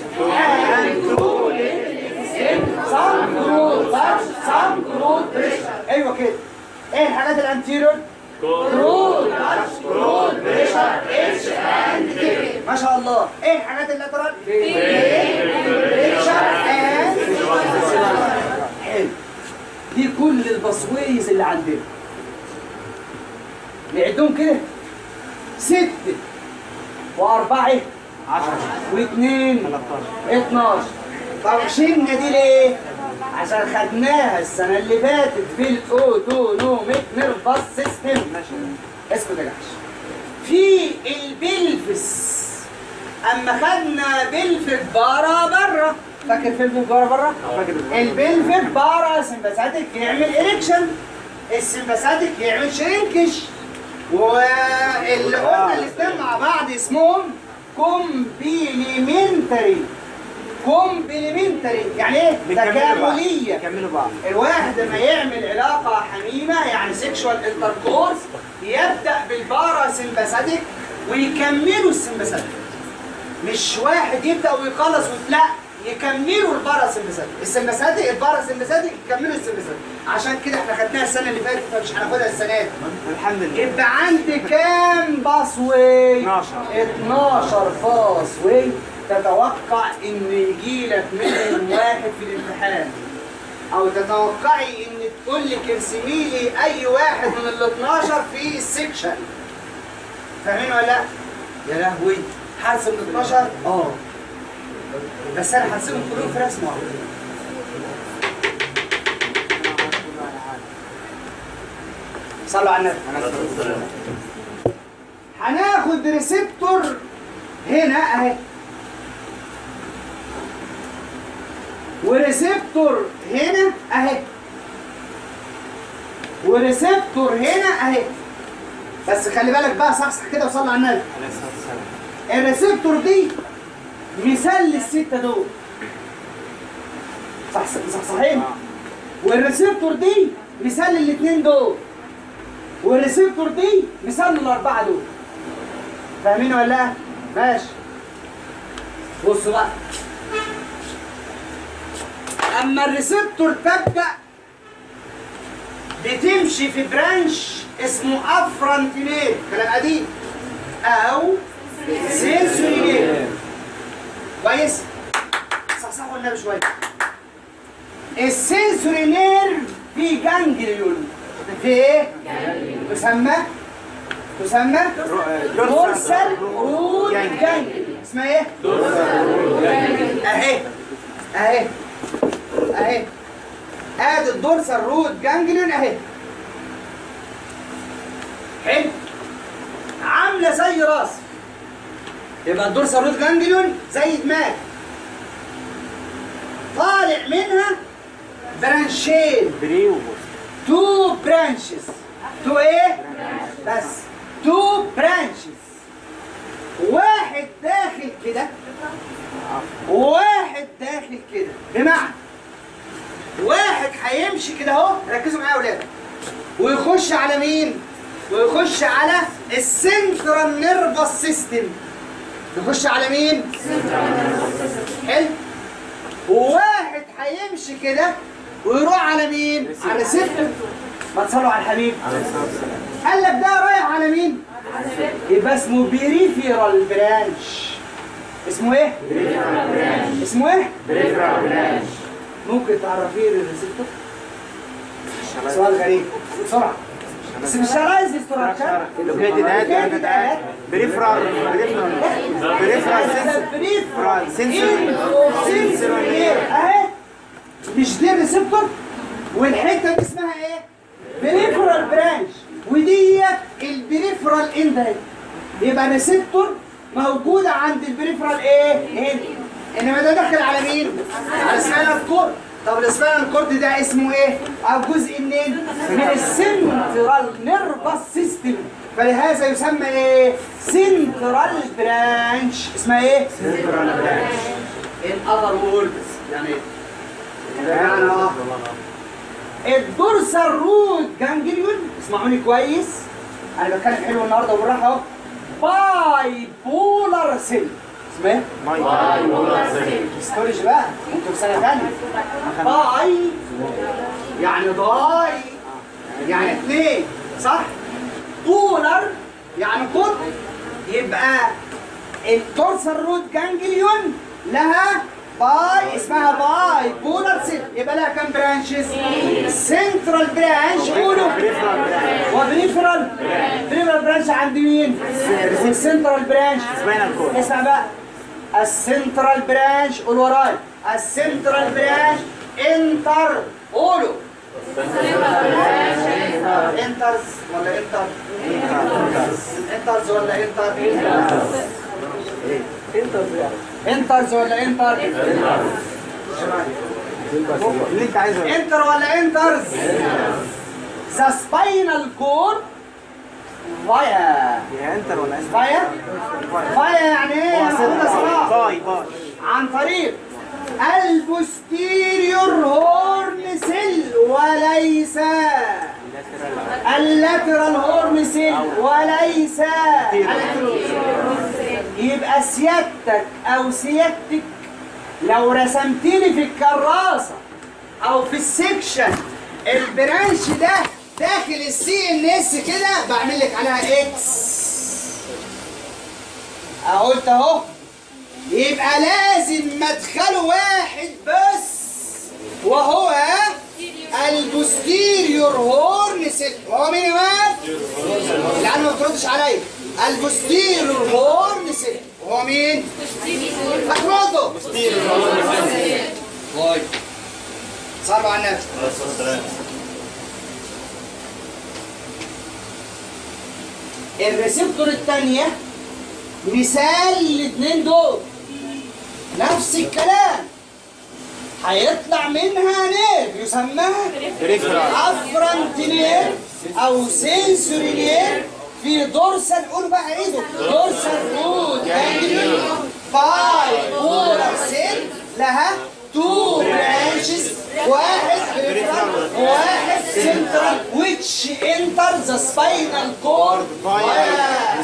سام كرود تاتش سام كرود بريشر ايوه كده ايه الحاجات الانتيريور كرود تاتش كرود بريشر اتش اند ما شاء الله ايه الحاجات اللاترال بريشر اند حلو دي كل البصويز اللي عندنا نعدهم كده ستة وأربعة عشرة واثنين 12 طب شلنا دي ليه؟ عشان خدناها السنة اللي فاتت في الأوتونوميك نيرفس سيستم اسكت يا جحش في البلفس اما خدنا بلفت بارا بره فاكر بلفت بارا بره؟ البلفت بارا سمباثيك يعمل اريكشن السمباثيك يعمل شرينكش واللي قلنا الاثنين مع بعض اسمهم كومبليمنتري كومبليمنتري يعني ايه؟ تكامليه كملوا بعض الواحد لما يعمل علاقة حميمة يعني سيكشوال انتركورس يبدأ بالبارا سمباثيك ويكملوا السمباثيك مش واحد يبدأ ويخلص وت- لا يكملوا البارا سمباثيك السمباثيك البارا سمباثيك يكملوا السمباثيك عشان كده احنا خدناها السنة اللي فاتت فمش هناخدها السنة دي الحمد لله يبقى عندي كام باسوي 12. 12 باسوي تتوقع ان يجي لك منهم واحد في الامتحان او تتوقعي ان تقول لك ارسمي لي اي واحد من ال 12 في السكشن فاهمين ولا لا؟ يا لهوي هرسم ال 12 اه بس انا هرسمهم كلهم في رسمه واحده صلوا على النبي هناخد ريسبتور هنا اهي وريسبتور هنا اهي وريسبتور هنا اهي بس خلي بالك بقى صحصح كده وصلي على النبي الريسبتور دي مثال للستة دول صح صح صحيح والريسبتور دي مثال للاثنين دول والريسبتور دي مثال للأربعة دول فاهمين ولا لا؟ ماشي بصوا بقى أما الريسبتور تبدأ بتمشي في برانش اسمه افرنت نير كلام قديم او سنسوري نير كويس صحصحوا النبي شويه السنسوري نير في جانجليون في ايه؟ تسمى تسمى دورسال رود جانجليون اسمها ايه؟ اهي اهي اهي ادي الدورسال رود جانجليون اهي حلو عامله زي راس يبقى الدورسال رود جانجليون زي دماغ طالع منها برانشين بريو تو برانشز تو ايه بس تو برانشز واحد داخل كده وواحد داخل كده بمعنى واحد هيمشي كده اهو ركزوا معايا يا ولاد ويخش على مين ويخش على السنترال نيرفس سيستم يخش على مين حلو وواحد هيمشي كده ويروح على مين على الريسبتور ما تصلوا على الحبيب قال لك ده رايح على مين يبقى اسمه بيريفيرال برانش اسمه ايه اسمه ايه ممكن تعرفيه للريسبتور سؤال غريب بسرعه بس مش عايز استراكشر لوكيتد ات بريفرال بريفرال بريفرال بريفرال سنسوري سنسوري اهي مش دي الريسبتور والحته دي اسمها ايه؟ بريفرال برانش ودي البريفرال اندايت يبقى الريسبتور موجوده عند البريفرال ايه؟ هنا انما ده داخل على مين؟ على اسمها الكورد طب الاسمها كورد ده اسمه ايه؟ او جزء منين؟ من السنترال نيرفس سيستم فلهذا يسمى ايه؟ سنترال برانش اسمها ايه؟ سنترال برانش in other words يعني ايه؟ يعني اه الدورسال روت جانجليون اسمعوني كويس انا بتكلم حلو النهارده وبالراحه اهو باي بولار سيل اسمها ايه؟ ستوريج بقى ممكن في سنه ثانيه باي يعني ضاي يعني اثنين صح؟ بولر يعني قطب يبقى الدورسال روت جانجليون لها باي اسمها باي بولر سيل يبقى لها كام برانشز؟ سنترال برانش قولوا وبريفرال بريفرال برانش عند مين؟ والسنترال برانش سباينال كورد اسمع بقى السنترال برانش قول ورايا السنترال برانش انتر قولوا انترز ولا انتر؟ انترز ولا انتر؟ انترز ولا انتر؟ اللي انت عايزه انتر ولا انترز؟ ذا سباينال كورد فايا يا انتر ولا انتر فايا فايا يعني ايه؟ يا محمود صلاح باي باي عن طريق البوستيريور هورن سيل وليس اللاترال هورن سيل وليس يبقى سيادتك او سيادتك لو رسمتني في الكراسه او في السكشن البرانش ده داخل السي ان اس كده بعمل لك عليها اكس قلت اهو يبقى لازم مدخله واحد بس وهو البوستيريور هورن سيل وهو مين يا ولد؟ لانه ما بتردش عليا البوستيريور هورن سيل وهو مين؟ محموده بوستيريور هورن سيل طيب صلوا على النبي الريسبتور الثانيه مثال الاثنين دول نفس الكلام هيطلع منها نير يسمىها بريفرال افرنت نير او سنسوري نير في دورسال قول بقى ايه ده دورسال رود جانجليون باي بولار سيل لها تو برانشز واحد بريفرال وواحد سنترال which enter the spinal cord via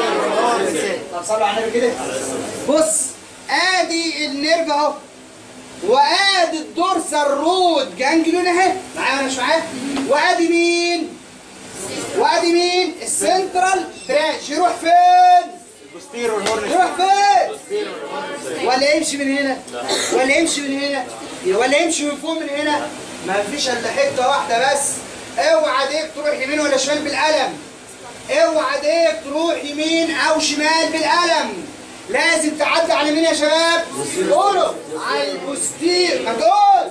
طب صلوا على النبي كده بص ادي النيرف اهو وادي الدورسال رود جانجليون اهي معايا ولا مش معايا وادي مين وادي مين السنترال برانش يروح فين البوستيرور هورن يروح فين ولا يمشي من هنا ولا يمشي من هنا ولا يمشي من فوق من هنا ما فيش الا حته واحده بس اوعى ايديك تروح يمين ولا شمال بالقلم اوعى ايديك تروح يمين او شمال بالقلم لازم تعدي على مين يا شباب قولوا على البوستير ما تقول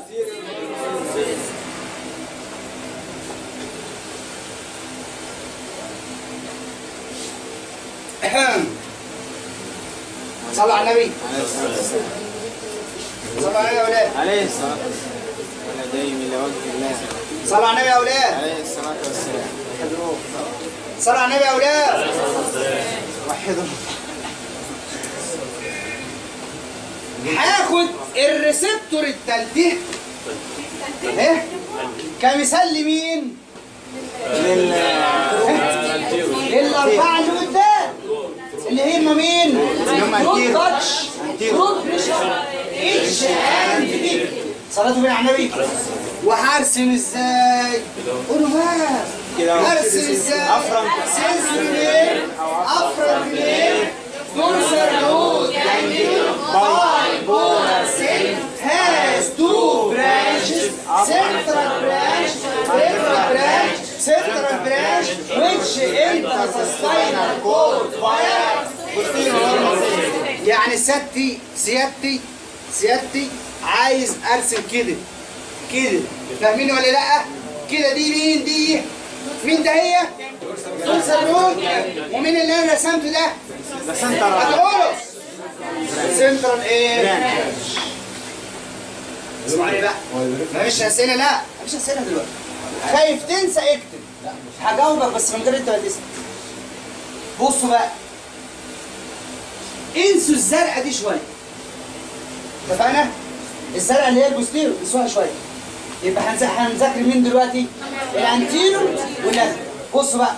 أهم. صلوا على النبي صلوا على النبي يا اولاد عليه الصلاة والسلام ولا دايم لوجه الله صلوا على النبي يا اولاد عليه الصلاة والسلام صلوا على النبي يا اولاد وحدوا هاخد الريسبتور التالتة ايه كمثال لمين؟ للأربعة اللي قدام اللي هم مين؟ هم روت anterior. تاتش روت بريشر اتش اند بي صلاته بين على النبي وهرسم ازاي؟ قولوا بقى كده أهو. هرسم ازاي؟ أفرم. سنسوري ليه؟ افرم ليه؟ دورسال رود bipolar cell has two branches, central branch, peripheral branch, central branch, which enters the spinal cord via posterior cell. يعني سيادتي سيادتي سيادتي عايز ارسم كده كده فاهمين ولا لا؟ كده دي مين دي؟ مين ده هي؟ دورسال رود ومين اللي انا رسمته ده؟ ده سنتر هتقوله سنترال ايه؟ اسمعني بقى مفيش اسئله لا مفيش اسئله دلوقتي خايف تنسى اكتب هجاوبك بس من غير انت ما تسال بصوا بقى انسوا الزرقاء دي شويه اتفقنا؟ الزرقاء اللي هي البوستيرو انسوها شويه يبقى هنذا- هنذاكر مين دلوقتي؟ الانتيرو واللاترال بصوا بقى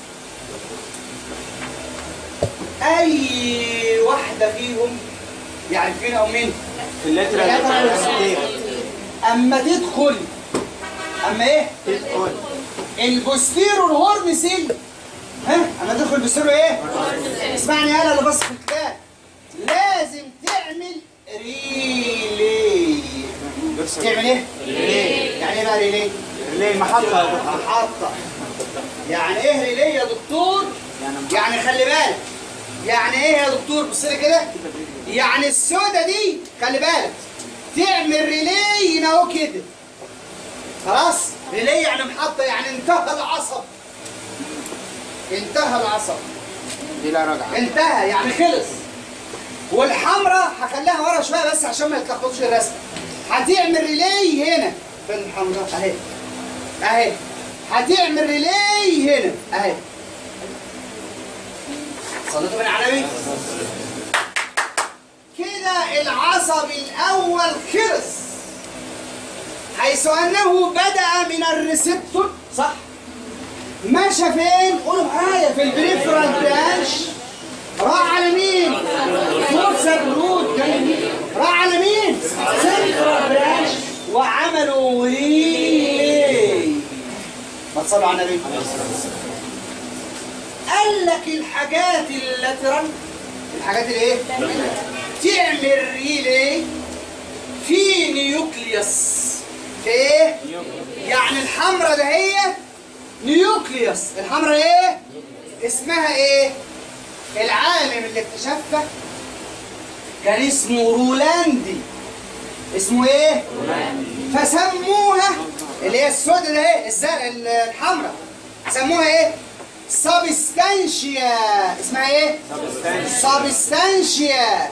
اي واحده فيهم يعني فين او مين في اللاترال اللاترال اما تدخل اما ايه تدخل البوستيرو الهورن سيل ها اما تدخل البوستيرو ايه اسمعني انا اللي بص في الكتاب لازم تعمل ريلي تعمل ايه يعني ايه بقى ريلي ليه محطة يا دكتور محطة يعني ايه ريلي يا دكتور يعني خلي بالك يعني ايه يا دكتور بص لي كده يعني السودة دي خلي بالك تعمل ريلي هنا اهو كده خلاص ريلي يعني محطة يعني انتهى العصب انتهى العصب دي لا رجعة انتهى يعني خلص والحمراء هخليها ورا شويه بس عشان ما يتلخبطش الرسم هتعمل ريلي هنا فين الحمراء اهي اهي هتعمل ريلي هنا اهي صليتوا من على النبي كده العصب الاول خلص حيث انه بدا من الريسبتور صح مشى فين قولوا معايا في البريفرال برانش راح على مين فورسال رود راح على مين سنترال برانش وعملوا ريلي ما تصلوا على النبي قال لك الحاجات اللاترال الحاجات الايه تعمل ريلي في نيوكليوس في ايه يعني الحمراء ده هي نيوكليوس الحمراء ايه اسمها ايه العالم اللي اكتشفها كان اسمه رولاندي اسمه ايه فسموها اللي هي السوداء ده ايه الزرق الحمراء سموها ايه سابستانشيا اسمها ايه سابستانشيا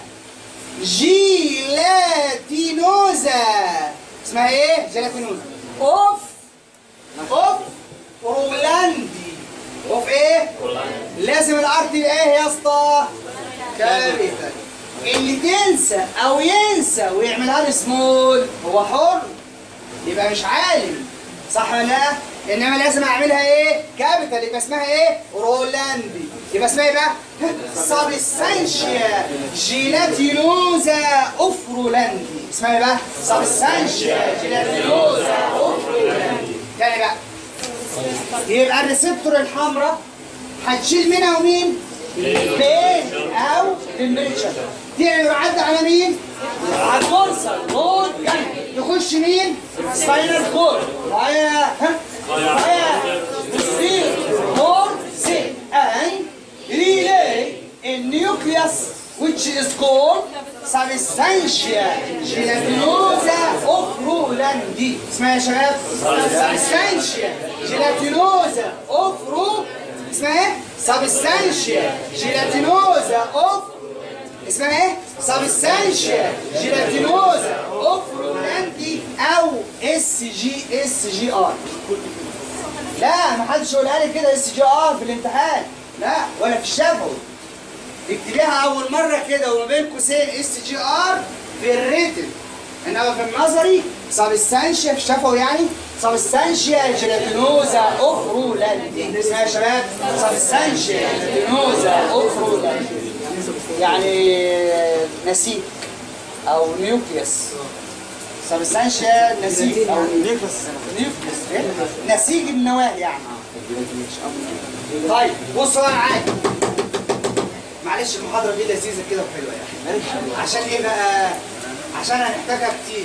جيلاتينوزا اسمها ايه جيلاتينوزا اوف اوف رولاندي اوف ايه لازم الارض يبقى ايه يا اسطى كابيتال اللي تنسى او ينسى ويعملها لي سمول هو حر يبقى مش عالم صح ولا لا انما لازم اعملها ايه كابيتال يبقى اسمها ايه رولاندي يبقى اسمها ايه بقى؟ سابستانشيا جيلاتينوزا اوفرولاندي اسمها ايه بقى؟ سابستانشيا جيلاتينوزا اوفرولاندي تاني بقى يبقى الريسبتور الحمراء هتشيل منها ومين؟ بين او تمبريتشر تعمل يعدي على مين؟ على الدورسال رود جنب يخش مين؟ سباينال كورد وهي ها؟ وهي تصير كورد سي and relay in nucleus which is called substantia gelatinosa of Rolandi اسمها يا شباب substantia gelatinosa of Ro اسمها ايه؟ substantia gelatinosa of اسمها ايه؟ سبستانشيا جيلاتينوزا اوف رولاندي او اس جي اس جي ار لا ما حدش يقولها لي كده اس جي ار في الامتحان لا ولا في الشفوي اكتبيها اول مره كده وما بين قوسين اس جي ار في الريتن انما في النظري سبستانشيا في الشفوي يعني سبستانشيا جيلاتينوزا اوف رولاندي اسمها يا شباب سبستانشيا جيلاتينوزا اوف رولاندي يعني نسيج او نيوكليوس سبستانشيا نسيج او نيوكليوس نيوكليوس إيه؟ نسيج النواه يعني طيب بصوا بقى معايا معلش المحاضره دي لذيذه كده وحلوه يعني عشان ايه بقى عشان هنحتاجها كتير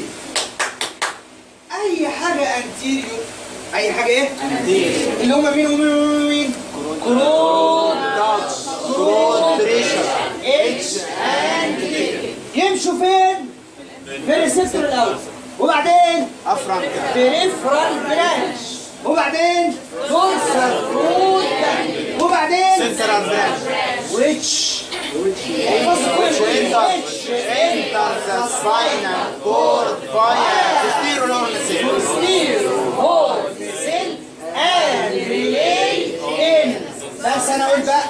اي حاجه انتيريور اي حاجه ايه انتيريور اللي هم مين ومين ومين ومين كرود تاتش كرود بريشر اتش اند دي يمشوا فين في الريسبتور الاول وبعدين افرنت بريفرال برانش وبعدين دورسال رود وبعدين سنترال برانش ويتش which enters enters the spinal cord via posterior horn cell. posterior horn cell and relay in بس انا اقول بقى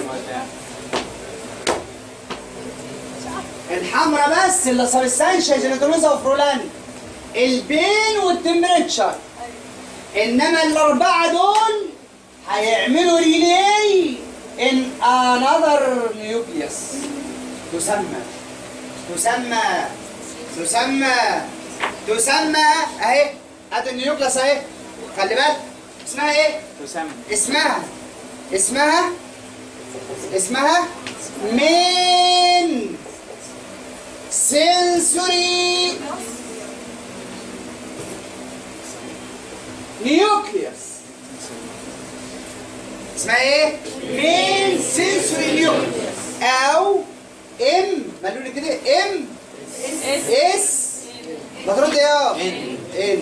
الحمراء بس اللي سبستانشيا جينيتولوزا وفرولان البين والتمبريتشر انما الاربعه دول هيعملوا ريلي ان انذر نيوكليوس تسمى تسمى تسمى تسمى اهي ادي النيوكليوس اهي خلي بالك اسمها ايه؟ تسمى اسمها اسمها اسمها مين سنسوري نيوكليوس اسمها ايه؟ مين سنسوري نيوكليوس او ام قالوا لي كده ام اس ما ترد يا ان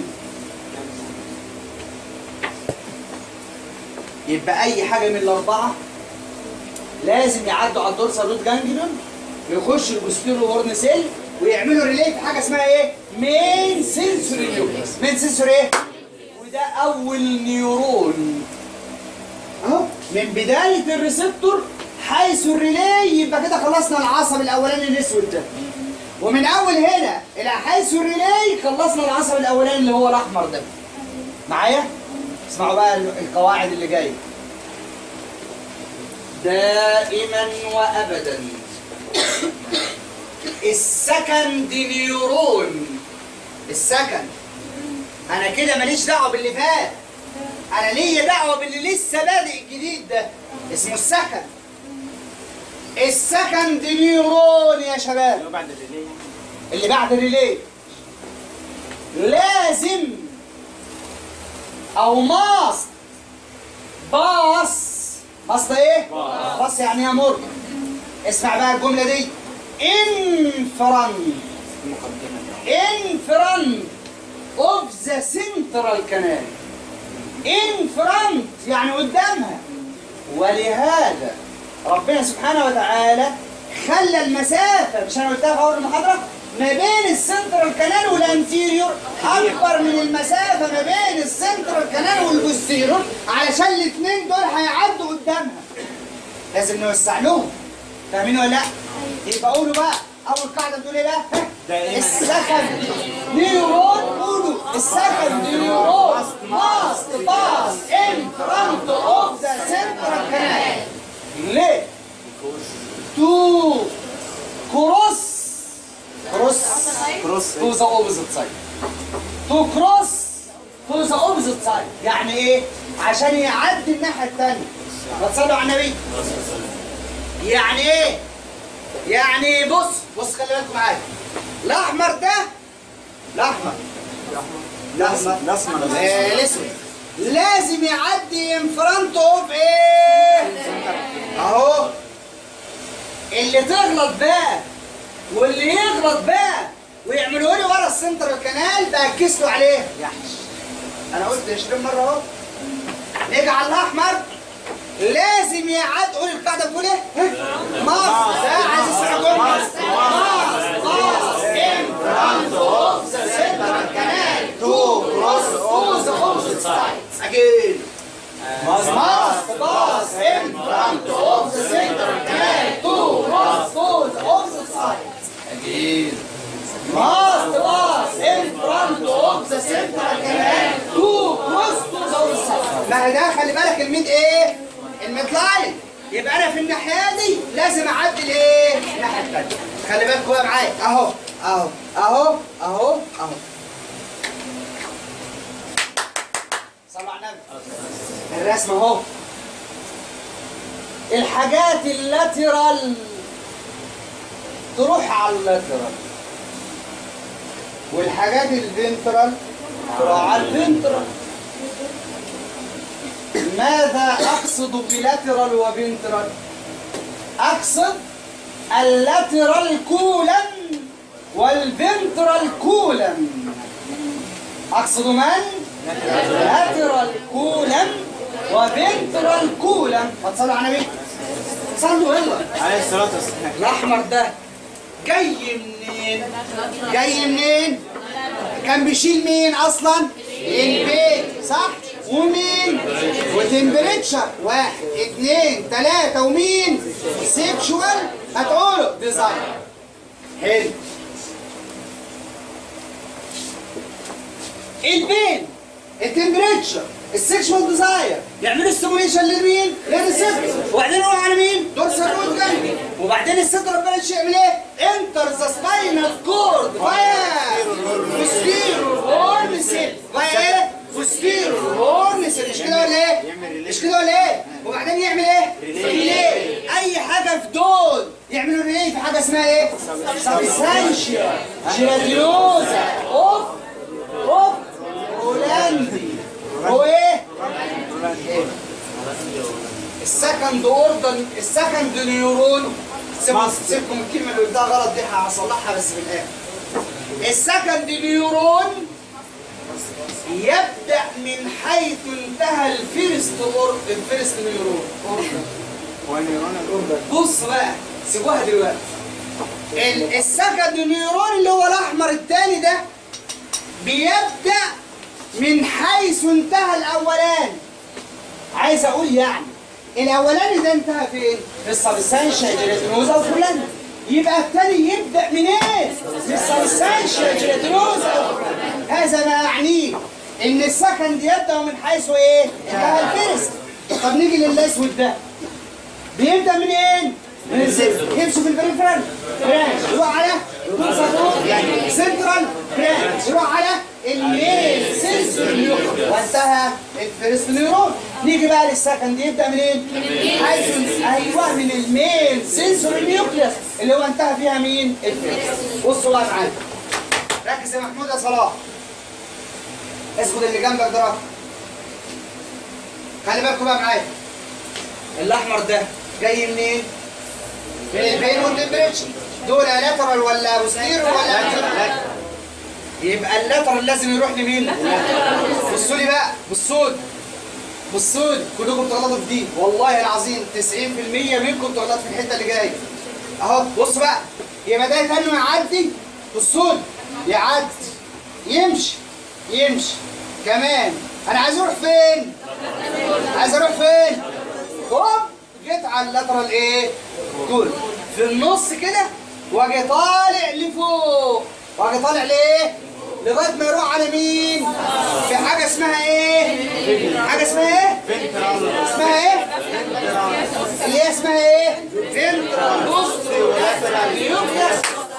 يبقى اي حاجه من الاربعه لازم يعدوا على الدورسال روت جانجليون ويخشوا البوستيرو هورن سيل ويعملوا ريلي في حاجه اسمها ايه؟ مين سنسوري نيوكليس مين سنسوري ايه؟ وده اول نيورون اهو من بدايه الريسبتور حيث الريلي يبقى كده خلصنا العصب الاولاني الاسود ده ومن اول هنا الى حيث الريلي خلصنا العصب الاولاني اللي هو الاحمر ده معايا؟ اسمعوا بقى القواعد اللي جايه دائما وابدا السكند نيورون السكند انا كده ماليش دعوه باللي فات انا ليا دعوه باللي لسه بادئ جديد ده اسمه السكند السكند نيورون يا شباب بعد الريلي اللي بعد الريلي لازم او ماست باص باص ده ايه؟ باص يعني يمر اسمع بقى الجمله دي ان فرنت ان فرنت اوف ذا سنترال كانال ان فرنت يعني قدامها ولهذا ربنا سبحانه وتعالى خلى المسافه مش انا قلتها في اول المحاضره ما بين السنترال كانال والانتيريور اكبر من المسافه ما بين السنترال كانال والبوستيريور علشان الاثنين دول هيعدوا قدامها لازم نوسع لهم فاهمين ولا لا؟ يبقى قولوا بقى اول قاعده بتقول ايه بقى؟ ها؟ دائماً. السكند نيورون قولوا السكند نيورون must pass in front of the central canal ليه تو كروس كروس كروس to the opposite side to cross to the opposite side يعني ايه عشان يعدي الناحيه الثانيه ما تصلوا على النبي يعني ايه يعني بص بص خلي بالكم معايا الاحمر ده الاحمر الاحمر الاسمر آه، الاسود لازم يعدي in front of ايه اهو اللي تغلط بقى واللي يغلط بقى ويعملوا لي ورا السنتر الكنال باكس له عليه يحش انا قلت 20 مره اهو نيجي على الاحمر لازم يعد قول القاعده بتقول ايه؟ ماس ده عايز اسمع جمله ماس ماس ان فرونت اوف ذا سنترال كانال تو كروس تو ذا اوبوزيت سايدز اجين ماس ماس باس ان فرونت اوف ذا سنترال كانال تو كروس تو ذا اوبوزيت سايدز اجين must pass in front of the central canal to cross to the other side. ما ده خلي بالك الميد ايه؟ الميد لاين يبقى انا في الناحيه دي لازم اعدي الايه؟ الناحيه الثانيه. خلي بالك بقى معايا اهو اهو اهو اهو اهو. صلوا على النبي. الرسم اهو. الحاجات اللاترال تروح على اللاترال. والحاجات الفنترال تروح على الفنترال ماذا اقصد بلاترال وفنترال اقصد اللاترال كولم والفنترال كولم اقصد من لاترال كولم وفنترال كولم هتصلوا على النبي صلوا يلا عليه الصلاه والسلام الاحمر ده جاي منين جاي منين كان بيشيل مين اصلا البيت صح ومين وتمبريتشر واحد اتنين تلاتة ومين سيكشوال هتقولوا ديزاين حلو البين التمبريتشر السكشوال ديزاير يعملوا ستيموليشن لمين؟ للريسبتور وبعدين يروح على مين؟ دورسال روت جانجلي وبعدين السنتر بلش يعمل ايه؟ انتر ذا سباينال كورد فاير بوستيرور هورن سيل فاير ايه؟ بوستيرور هورن سيل مش كده ولا ايه؟ مش كده ولا ايه؟ وبعدين يعمل ايه؟ ريلي اي حاجه في دول يعملوا ريلي في حاجه اسمها ايه؟ سبستانشيا جيراديوزا اوف اوف هولندي هو ايه؟ السكند اوردر السكند نيورون سيبكم سيبكم الكلمه اللي قلتها غلط دي هصلحها بس في الاخر السكند نيورون يبدا من حيث انتهى الفيرست اور الفيرست نيورون اوردر والنيرون الاوردر بص بقى سيبوها دلوقتي ال- السكند نيورون اللي هو الاحمر الثاني ده بيبدا من حيث انتهى الاولاني عايز اقول يعني الاولاني ده انتهى فين؟ في السبستانشيا جيلاتينوزا وفلان يبقى الثاني يبدا من ايه؟ من السبستانشيا جيلاتينوزا هذا ما يعنيه ان السكند يبدا من حيث ايه؟ انتهى الفيرست طب نيجي للاسود ده بيبدا منين؟ من الزفت يمشي في البريفرال برانش يروح على الكونساتور يعني سنترال برانش يروح على الميل سنسور نيورون وانتهى الفيرست نيورون نيجي بقى للسكند يبدا منين؟ حيث ايوه من الميل سنسور نيوكليوس اللي هو انتهى فيها مين؟ الفيرست بصوا بقى معايا ركز يا محمود يا صلاح اسكت اللي جنبك ده رقم. خلي بالكم بقى معايا الاحمر ده جاي منين؟ من البين والتمبريتشر دول لاترال ولا بوستيرور ولا لاترال يبقى اللاترال لازم يروح لمين؟ بصوا لي بقى بصوا لي بصوا لي كلكم بتغلطوا في دي والله العظيم 90% منكم بتغلطوا في الحته اللي جايه اهو بص بقى يبقى ده تاني يعدي بصوا لي يعدي يمشي يمشي كمان انا عايز اروح فين؟ عايز اروح فين؟ هوب جيت على اللاترال ايه؟ كول في النص كده واجي طالع لفوق واجي طالع ليه؟ لغايه ما يروح على مين؟ في حاجه اسمها ايه؟ حاجه اسمها ايه؟ اسمها ايه؟ اللي هي اسمها ايه؟ فنترال نيوكليس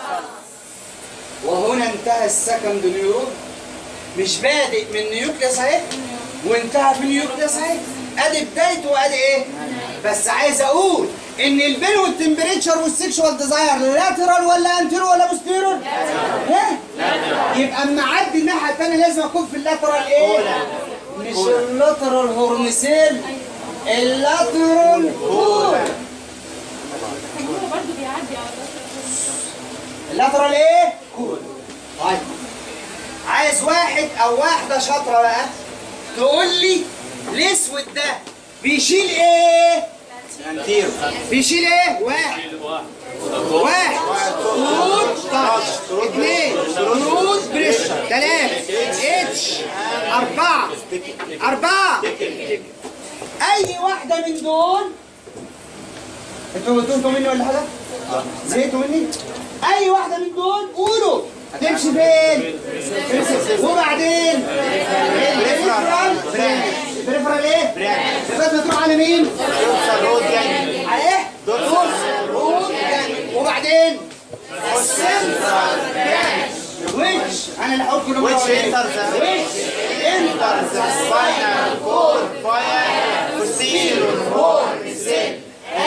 وهنا انتهى السكند نيورون مش بادئ من نيوكليس اهي وانتهى في نيوكليس اهي ادي بدايته وادي ايه؟ بس عايز اقول ان البين والتمبريتشر والسكشوال ديزاير لاترال ولا انتيرو ولا بوستيرور؟ ها؟ يبقى اما اعدي الناحيه الثانيه لازم اكون في اللاترال ايه؟ مش اللاترال هورنسيل اللاترال كولا هو برضه بيعدي على اللاترال ايه؟ كولا طيب عايز واحد او واحده شاطره بقى تقول لي الاسود ده بيشيل ايه؟ انتيرو بيشيل ايه؟ واحد واحد رود تاتش اثنين رود بريشر ثلاثة اتش أربعة أربعة أي واحدة من دول انتوا انتوا مني ولا حاجة؟ زهقتوا مني؟ أي واحدة من دول قولوا هتمشي فين؟ وبعدين البريفرال البريفرال ايه؟ لغاية ما تروح على مين؟ على ايه؟ دورسال رود جانج وبعدين السنترال جانج ويتش انا اللي هقول كل مره Which enters the- ويتش انتر ذا spinal cord via posterior horn cell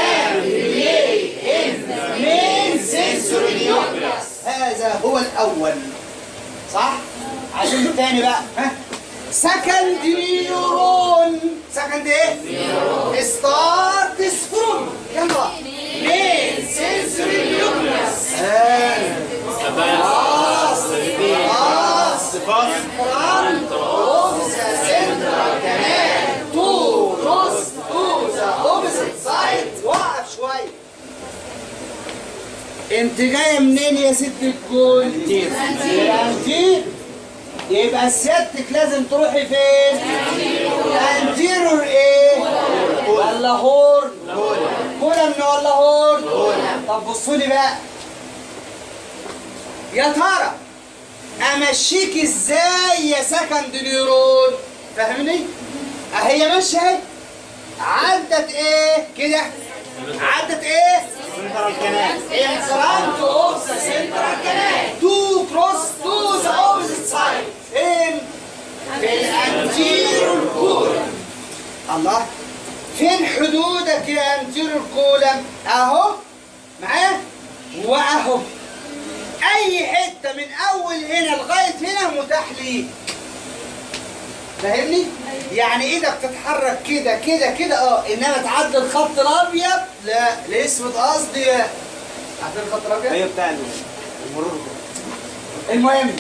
مين سنسوري نيوكليس هذا هو الاول صح عشان الثاني بقى ها سكند نيورون سكند ايه نيورون ستارتس فروم يلا مين سنسوري نيوكليس خلاص خلاص front of the central canal to cross to the opposite side وقف شوية انت جاية منين يا ست الكل؟ انتير يبقى سيادتك لازم تروحي فين؟ انتيرور ايه؟ ولا هورن؟ كولن ولا هورن؟ طب بصوا لي بقى يا ترى امشيك ازاي يا سكند نيورون فاهمني اهي ماشيه اهي عدت ايه كده عدت ايه in front of the central canal to cross to the opposite side فين في الانتيرور كولم الله فين حدودك يا انتيرور كولم اهو معايا واهو اي حته من اول هنا لغايه هنا متاح ليك فاهمني يعني ايدك تتحرك كده كده كده اه انما تعدي الخط الابيض لا الاسود قصدي عارفين الخط الابيض ايوه بتاع المرور المهم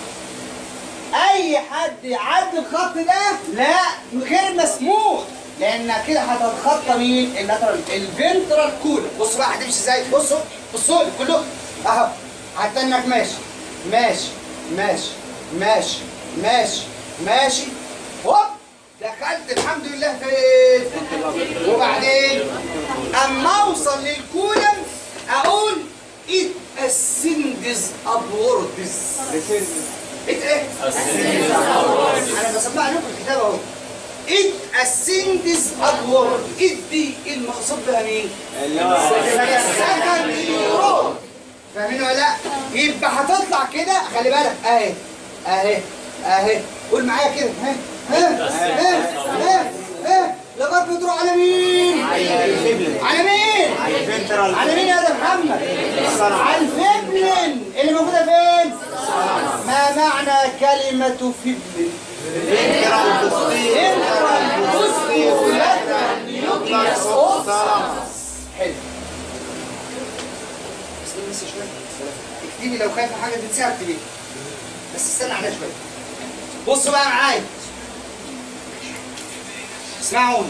اي حد يعدي الخط ده لا غير مسموح لان كده هتتخطى مين اللاترال الفنترال كول بص بقى هتمشي ازاي بصوا بصوا لي كلكم اهو حتى انك ماشي ماشي ماشي ماشي ماشي ماشي هوب دخلت الحمد لله فين وبعدين اما اوصل للكولم اقول it ascends upwards it ايه؟ انا بسمع لكم الكتاب اهو it ascends upward it دي المقصود بها مين؟ اللي هو سكند نيورون فاهمين ولا لا؟ يبقى هتطلع كده خلي بالك اهي اهي اهي قول معايا كده ها ها ها ها ها لغايه ما تروح على مين؟ على مين؟ الفنترال على مين يا ده محمد؟ على الفبلن اللي موجوده فين؟ ما معنى كلمة فبلن؟ فنترال بوستيريور بوستيريور نيوكليوس اوف حلو استنى بس شوية اكتبي لو خايفة حاجة تنسيها اكتبيها بس استنى عليها شوية بصوا بقى معايا اسمعوني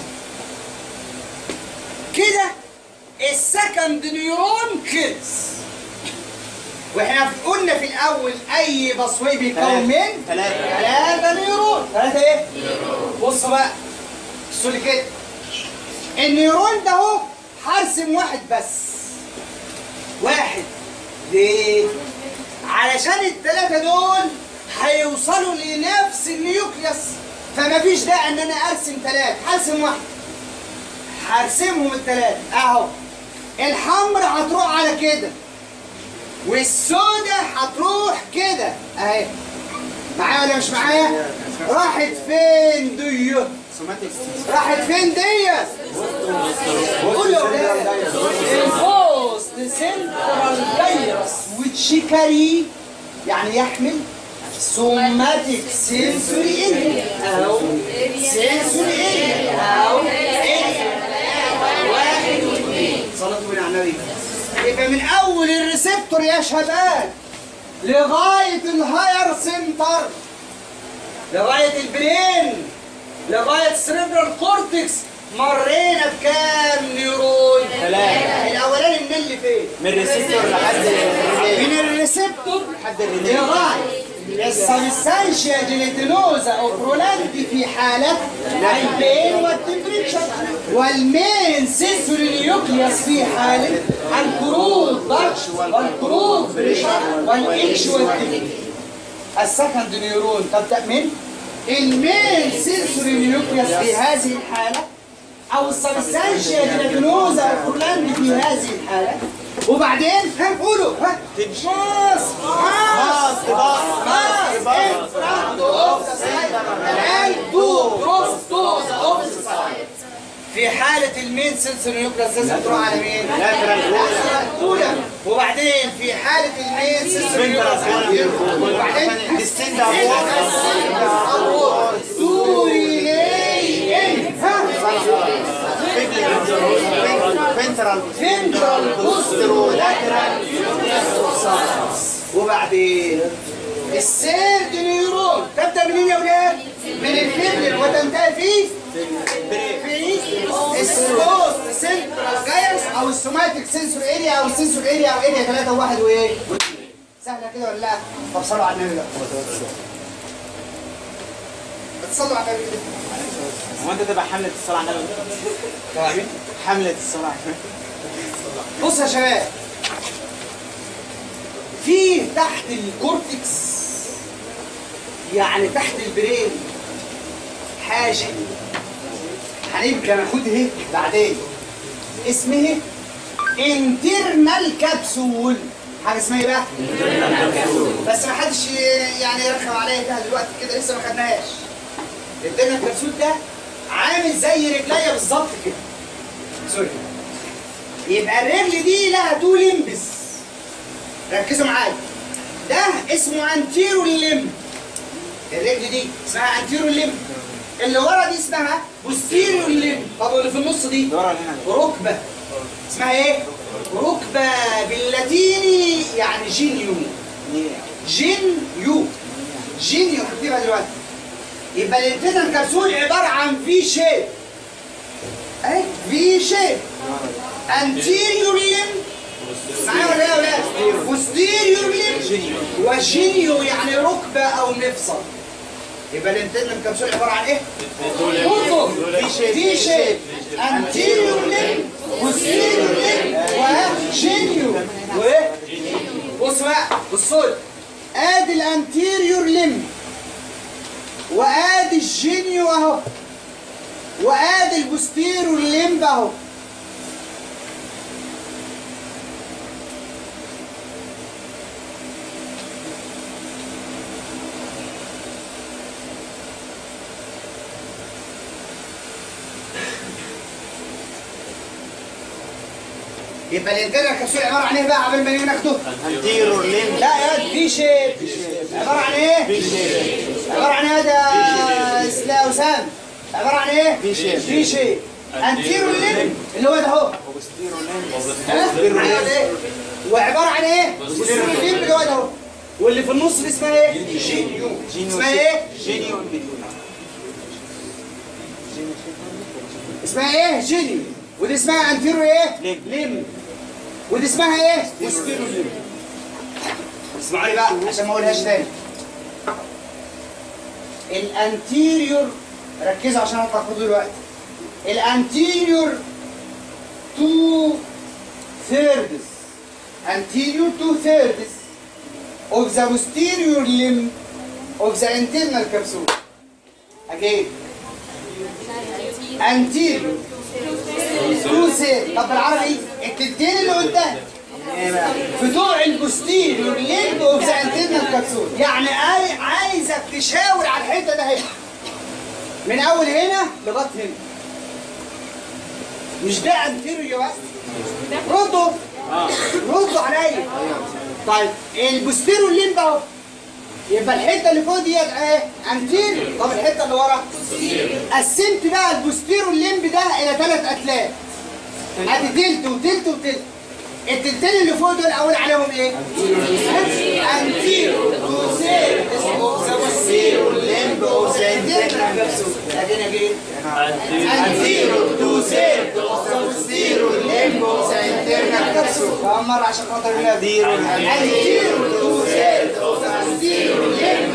كده السكند نيورون خلص واحنا قلنا في الاول اي بصوي بيكون من ثلاثة ثلاثة نيورون ثلاثة ايه؟ بصوا بقى بصوا لي كده النيورون ده اهو هرسم واحد بس واحد ليه؟ علشان الثلاثة دول هيوصلوا لنفس النيوكليوس فما فيش داعي ان انا ارسم ثلاثة هرسم واحد هرسمهم الثلاثة اهو الحمراء هتروح على كده والسوداء هتروح كده اهي معايا ولا مش معايا؟ راحت فين دي؟ راحت فين دي؟ قول يا ولاد البوست سنترال فيروس وتشيكاري يعني يحمل سوماتيك سنسوري اريا او سنسوري اريا او واحد واثنين صلاة على النبي يبقى من اول الريسبتور يا شباب لغاية الهاير سنتر لغاية البرين لغاية السريبرال كورتكس مرينا بكام نيرون؟ ثلاثة الأولاني من اللي فين؟ من الريسيبتور لحد من الريسبتور لغاية السبستانشيا جيليتينوزا او برولاند في حالة البين والتمبريتشر والمين سنسوري نيوكليوس في حالة الكروب ضغط والكروب بريشر والاتش والتمبريتشر السكند نيورون تبدأ من المين سنسوري نيوكليوس في هذه الحالة أو السبستانشيا جيلاتينوزا أو برولاند في هذه الحالة وبعدين ها قولوا ها باص باص باص باص الآن دو بروستوز أوف في حالة المين سنسوري نيوكليوس لازم تروح على مين؟ الأولى وبعدين في حالة المين سنسوري نيوكليوس وبعدين ديستند دوري لي إن ها فنترال فينترال بوسترو لاترال وبعدين السيرد نيورون تبدا منين يا ولاد؟ من الفيبرين وتنتهي في في السبوست سنترال جايرس او السوماتيك سنسور اريا او السنسور اريا او اريا 3 1 وايه؟ سهله كده ولا لا؟ طب صلوا على النبي بقى تصلوا على النبي كده هو انت تبقى حملة الصلاة على النبي حملة الصلاة على النبي بص يا شباب في تحت الكورتكس يعني تحت البرين حاجة هنبقى ناخدها ايه بعدين اسمها انترنال كبسول حاجه اسمها ايه بقى؟ بس ما حدش يعني يرخم عليا فيها دلوقتي كده لسه ما خدناهاش الانترنال كبسول ده عامل زي رجليا بالظبط كده سوري يبقى الرجل دي لها تو لمبس ركزوا معايا ده اسمه انتيرو لمب الرجل دي اسمها انتيرو لمب اللي ورا دي اسمها بوستيريو لمب طب واللي في النص دي دورة هنا ركبه اسمها ايه ركبه باللاتيني يعني جينيو جينيو جينيو هكتبها دلوقتي يبقى الانترنال كبسول عباره عن في شيب اهي في شيب anterior limb معايا ولا ايه يا ولاد؟ posterior limb وجينيو يعني ركبه او مفصل يبقى الانترنال كبسول عباره عن ايه؟ انظر في شيب anterior limb posterior limb وجينيو وايه؟ بص بقى بصوا لي. ادي الانتيريور ليمب وادي الجينيو اهو وادي البوستيريور ليمب اهو يبقى الانترنال كبسول عباره عن ايه بقى قبل ما ناخده؟ انتيرور ليم لا يا في شيب عباره عن ايه؟ عباره عن ايه ده اسلا اسامه عباره عن ايه؟ في شيب. في شيب انتيرو ليم اللي هو ده اهو ها؟ معايا ولا إيه؟ وعباره عن ايه؟ بوستيرو ليم اللي هو ده اهو واللي في النص دي اسمها ايه؟ جينيو اسمها ايه؟ جينيو اسمها ايه؟ جينيو ودي اسمها انتيرو ايه؟ ليم. ليم ودي اسمها ايه؟ بوستيرو ليم اسمعوني بقى عشان ما اقولهاش تاني الانتيريور ركزوا عشان هتاخدوا دلوقتي الانتيريور تو ثيردز anterior two thirds of the posterior limb of the internal capsule again anterior to say طب بالعربي التلتين اللي قدام بتوع البوستيريور ليمب اوف ذا انترنال كابسول يعني عاي- عايزك تشاور على الحته ده هنا من اول هنا لغايه هنا مش ده انتيريور بس ردوا ردوا عليا طيب البوستيريور ليمب اهو يبقى الحته اللي فوق ديت ايه انتيريور طب الحته اللي ورا قسمت بقى البوستيريور ليمب ده الى ثلاث اتلات ادي تلت وتلت وتلت التلتين اللي فوق دول اقول عليهم ايه؟ انتيرو دوسير اوبزيرو ليمب اوبزيرو ادينا جيت انتيرو دوسير اوبزيرو ليمب اوبزيرو كبسول كمان مره عشان خاطر هنا ديرو انتيرو دوسير اوبزيرو ليمب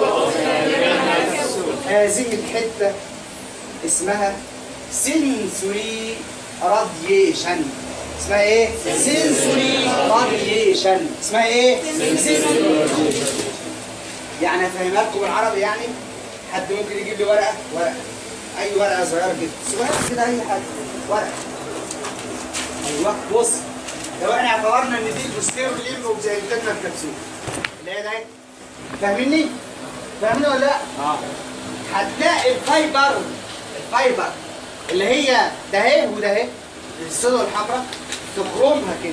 هذه الحته اسمها سنسوري راديشن اسمها ايه؟ سنسوري راديشن اسمها ايه؟ سنسوري يعني افهمها لكم بالعربي يعني حد ممكن يجيب لي ورقه ورقه اي ورقه صغيره كده صغيره كده اي حاجه ورقه ايوه بص لو احنا اعتبرنا ان دي البوستيرو ليمب زي الكتله الكبسول اللي هي ده اهي. فاهميني؟ فاهميني ولا لا؟ اه هتلاقي الفايبر الفايبر اللي هي ده اهي وده اهي الصدى الحمراء تخرمها كده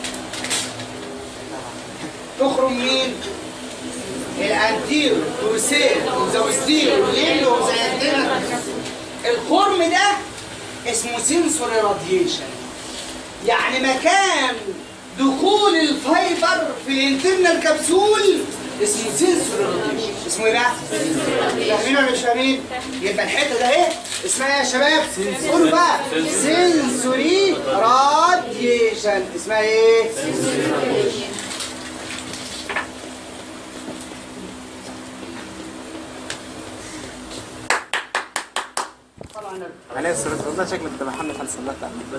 تخرم مين؟ الانتيرو توسير وزوستيرو ليلو وزيتنا الخرم ده اسمه سنسوري راديشن يعني مكان دخول الفايبر في الانترنال كبسول اسمه سنسوري راديشن اسمه ايه بقى؟ فاهمين ولا مش فاهمين؟ يبقى الحته ده ايه؟ اسمها ايه يا شباب؟ قولوا بقى سنسوري راديشن اسمها ايه؟ طبعا عليه الصلاة والسلام شكلك انت محمد حل صلاة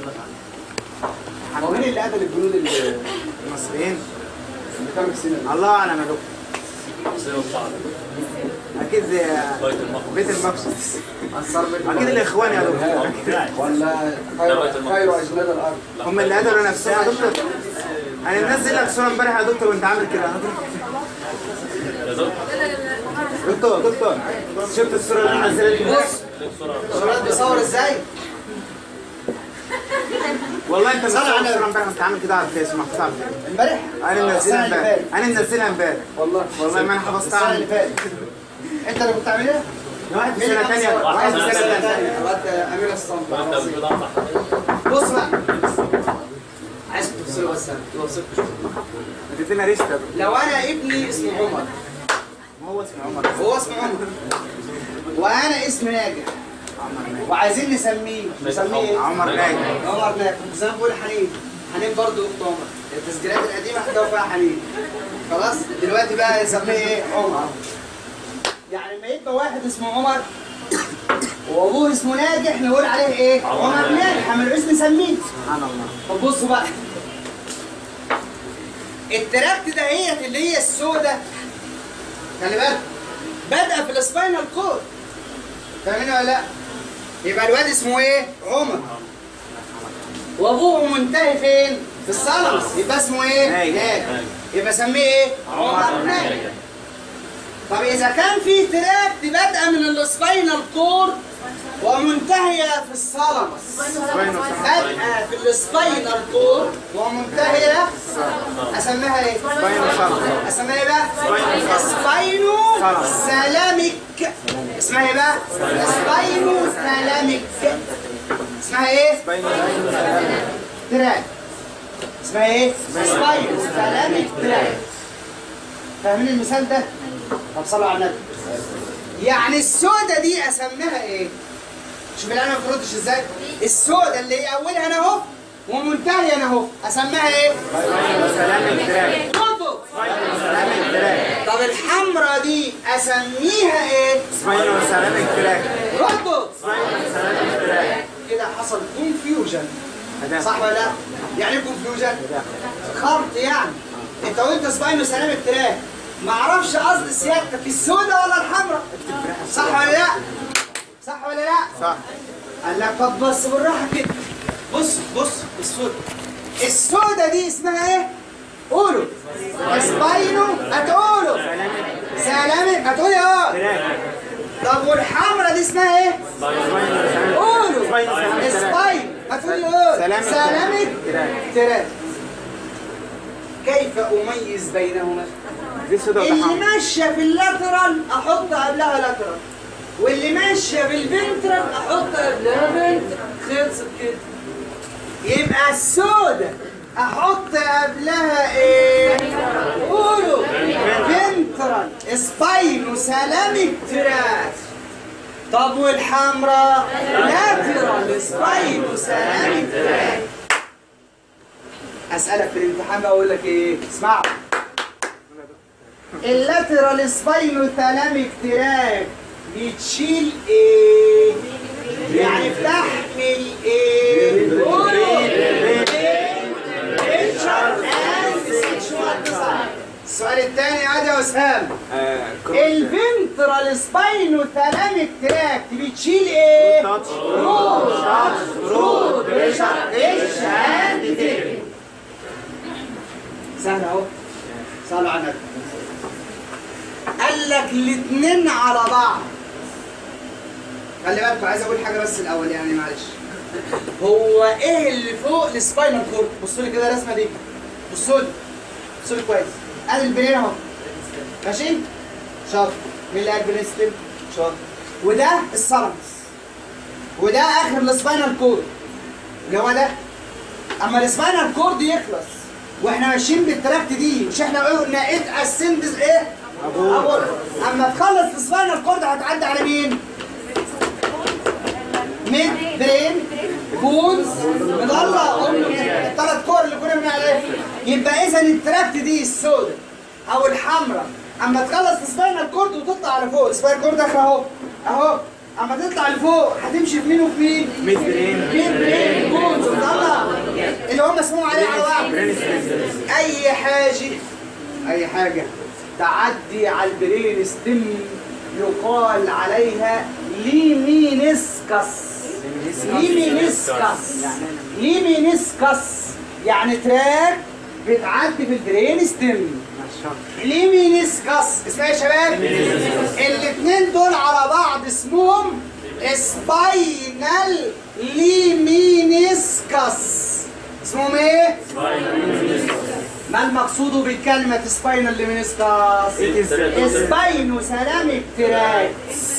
هو مين اللي قتل الجنود اللي المصريين اللي كانوا في السينما؟ الله اعلم يا دكتور اكيد بيت المقصد اكيد الاخوان يا دكتور ولا خير خير اجناد الارض هم اللي قتلوا نفسهم يا دكتور انا منزل لك صوره امبارح يا دكتور وانت عامل كده دكتور دكتور شفت الصوره اللي انا نزلت امبارح الشباب بيصور ازاي؟ والله انت صلى على مصور النبي. صوره امبارح وانت عامل كده على الفيس محطوطه على الفيس امبارح؟ انا السنة منزلها اللي امبارح فاتت. انا منزلها امبارح والله والله ما انا حفظتها السنه اللي عنك. فاتت انت اللي كنت عاملها؟ واحد في سنه ثانيه واحد في سنه ثانيه الواد امير الصمت بص بقى عايزكم تفصلوا بس أنا. توصلكوا. اديتنا ريست يا دكتور لو انا ابني اسمه عمر ما هو اسمه عمر هو اسمه عمر وانا اسمي ناجح وعايزين نسميه نسميه ايه؟ عمر ناجح عمر ناجح كنت زي ما بقول حنين حنين برضه اخت عمر التسجيلات القديمه هتلاقوا فيها حنين خلاص دلوقتي بقى نسميه ايه؟ عمر يعني لما يبقى واحد اسمه عمر وابوه اسمه ناجح نقول عليه ايه؟ عمر ناجح ما نعوز نسميه سبحان الله طب بصوا بقى التراكت دهيت اللي هي السوداء خلي بالك بادئه في السباينال كورد فاهمين ولا لا؟ يبقى الواد اسمه ايه؟ عمر وابوه منتهي فين؟ في الصلمس يبقى اسمه ايه؟ ناجح. ناجح يبقى سميه ايه؟ عمر ناجح طب اذا كان في تراكت بادئه من السباينال كورد ومنتهيه في الصلمس بادئه في السباينال كورد ومنتهيه اسميها ايه؟ سباينو صلب اسمها ايه بقى؟ سباينو سباينو سلامك اسمها ايه بقى؟ سباينو سلامك اسمها ايه؟ سباينو تراك اسمها ايه؟ سباينو سلامك تراك فاهمين المثال ده؟ طب صلوا على النبي يعني السودة دي اسميها ايه؟ شوف القلم ما بتردش ازاي؟ السودة اللي هي اولها انا اهو ومنتهية انا اهو اسميها ايه؟ سلام التراك ردوا سلام التراك طب الحمرا دي اسميها ايه؟ سباينو سلام التراك ردوا سباينو سلام التراك كده حصل كونفيوجن هداف. صح ولا لا؟ يعني ايه كونفيوجن؟ خرط يعني انت وانت سباينو سلام التراك ما اعرفش قصد سيادتك السوداء ولا الحمراء صح ولا لا صح ولا لا صح قال لك طب بص بالراحه كده بص بص السوداء السوداء دي اسمها ايه قولوا اسباينو هتقولوا سلامك هتقولي اه طب والحمراء دي اسمها ايه قولوا اسباين هتقولي اه سلامك. سلامك تراك كيف اميز بينهما دي سودا ولا اللي حمرا ماشيه في اللاترال احط قبلها لاترال واللي ماشيه في الفنترال احط قبلها فنترال خلصت كده يبقى السوداء احط قبلها ايه قولوا فنترال سباينو سلامك تراس طب والحمراء لاترال سباينو سلامك تراس اسالك في الامتحان بقى اقول لك ايه اسمعوا اللاترال سباينو ثالاميك تراك بتشيل ايه؟ يعني بتحمل ايه؟ قولوا Nature and sexual desire. السؤال الثاني عادي يا اسهام الفنترال سباينو ثالاميك تراك بتشيل ايه؟ روت روت بريشر اتش اند تيك سهل اهو صلوا على النبي قال لك الاثنين على بعض خلي بالكوا عايز اقول حاجه بس الاول يعني معلش هو ايه اللي فوق السباينال كورد بصوا لي كده الرسمه دي بصوا لي بصوا لي كويس ادي البرين اهو ماشي شاطر مين اللي قال برين ستيم شاطر وده السلمس وده اخر السباينال كورد اللي هو ده اما السباينال كورد يخلص واحنا ماشيين بالتراكت دي مش احنا قلنا ايه اسندز ايه ابول اما تخلص السباينال كورد هتعدي على مين ميد برين بونز مضلة ام الثلاث كور اللي كنا بنقول عليها يبقى اذا التراكت دي السوداء او الحمراء اما تخلص السباينال كورد وتطلع على فوق السباينال كورد داخل اهو اهو اما تطلع لفوق هتمشي في مين وفي مين؟ ميد برين ميد برين بونز مضلة اللي هم اسمهم عليه على بعض اي حاجه اي حاجه تعدي على البرين ستيم يقال عليها ليمينسكس ليمينسكس ليمينسكس يعني تراك بتعدي في البرين ستيم ليمينسكس اسمها إيه يا شباب الاثنين دول على بعض اسمهم سباينال ليمينسكس اسمهم ايه؟ ما المقصود بكلمة سباينال ليمينسكس؟ سباينو سلامك تراك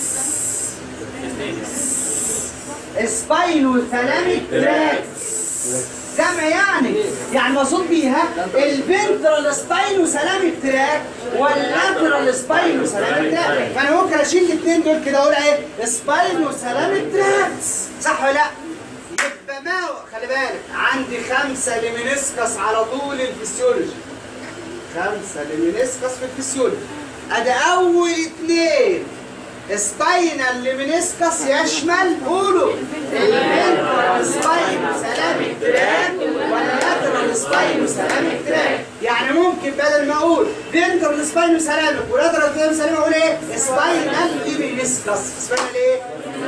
سباينو سلامك تراك جمع يعني يعني مقصود بيها الفنترال سباينو سلامك تراك واللاترال سباينو سلامك تراك فانا ممكن اشيل الاثنين دول كده اقول ايه سباينو سلامك تراك صح ولا لا يبقى ما خلي بالك عندي خمسه ليمينسكس على طول الفسيولوجي خمسه ليمينسكس في الفسيولوجي ادي اول اثنين سباينال ليمينسكس يشمل قولوا الفنترال سباينو سلامك تراك واللاترال سباينو سلامك تراك يعني ممكن بدل ما اقول فنترال سباينو سلامك ولاترال سباينو سلامك اقول ايه سباينال ليمينسكس سباينال ايه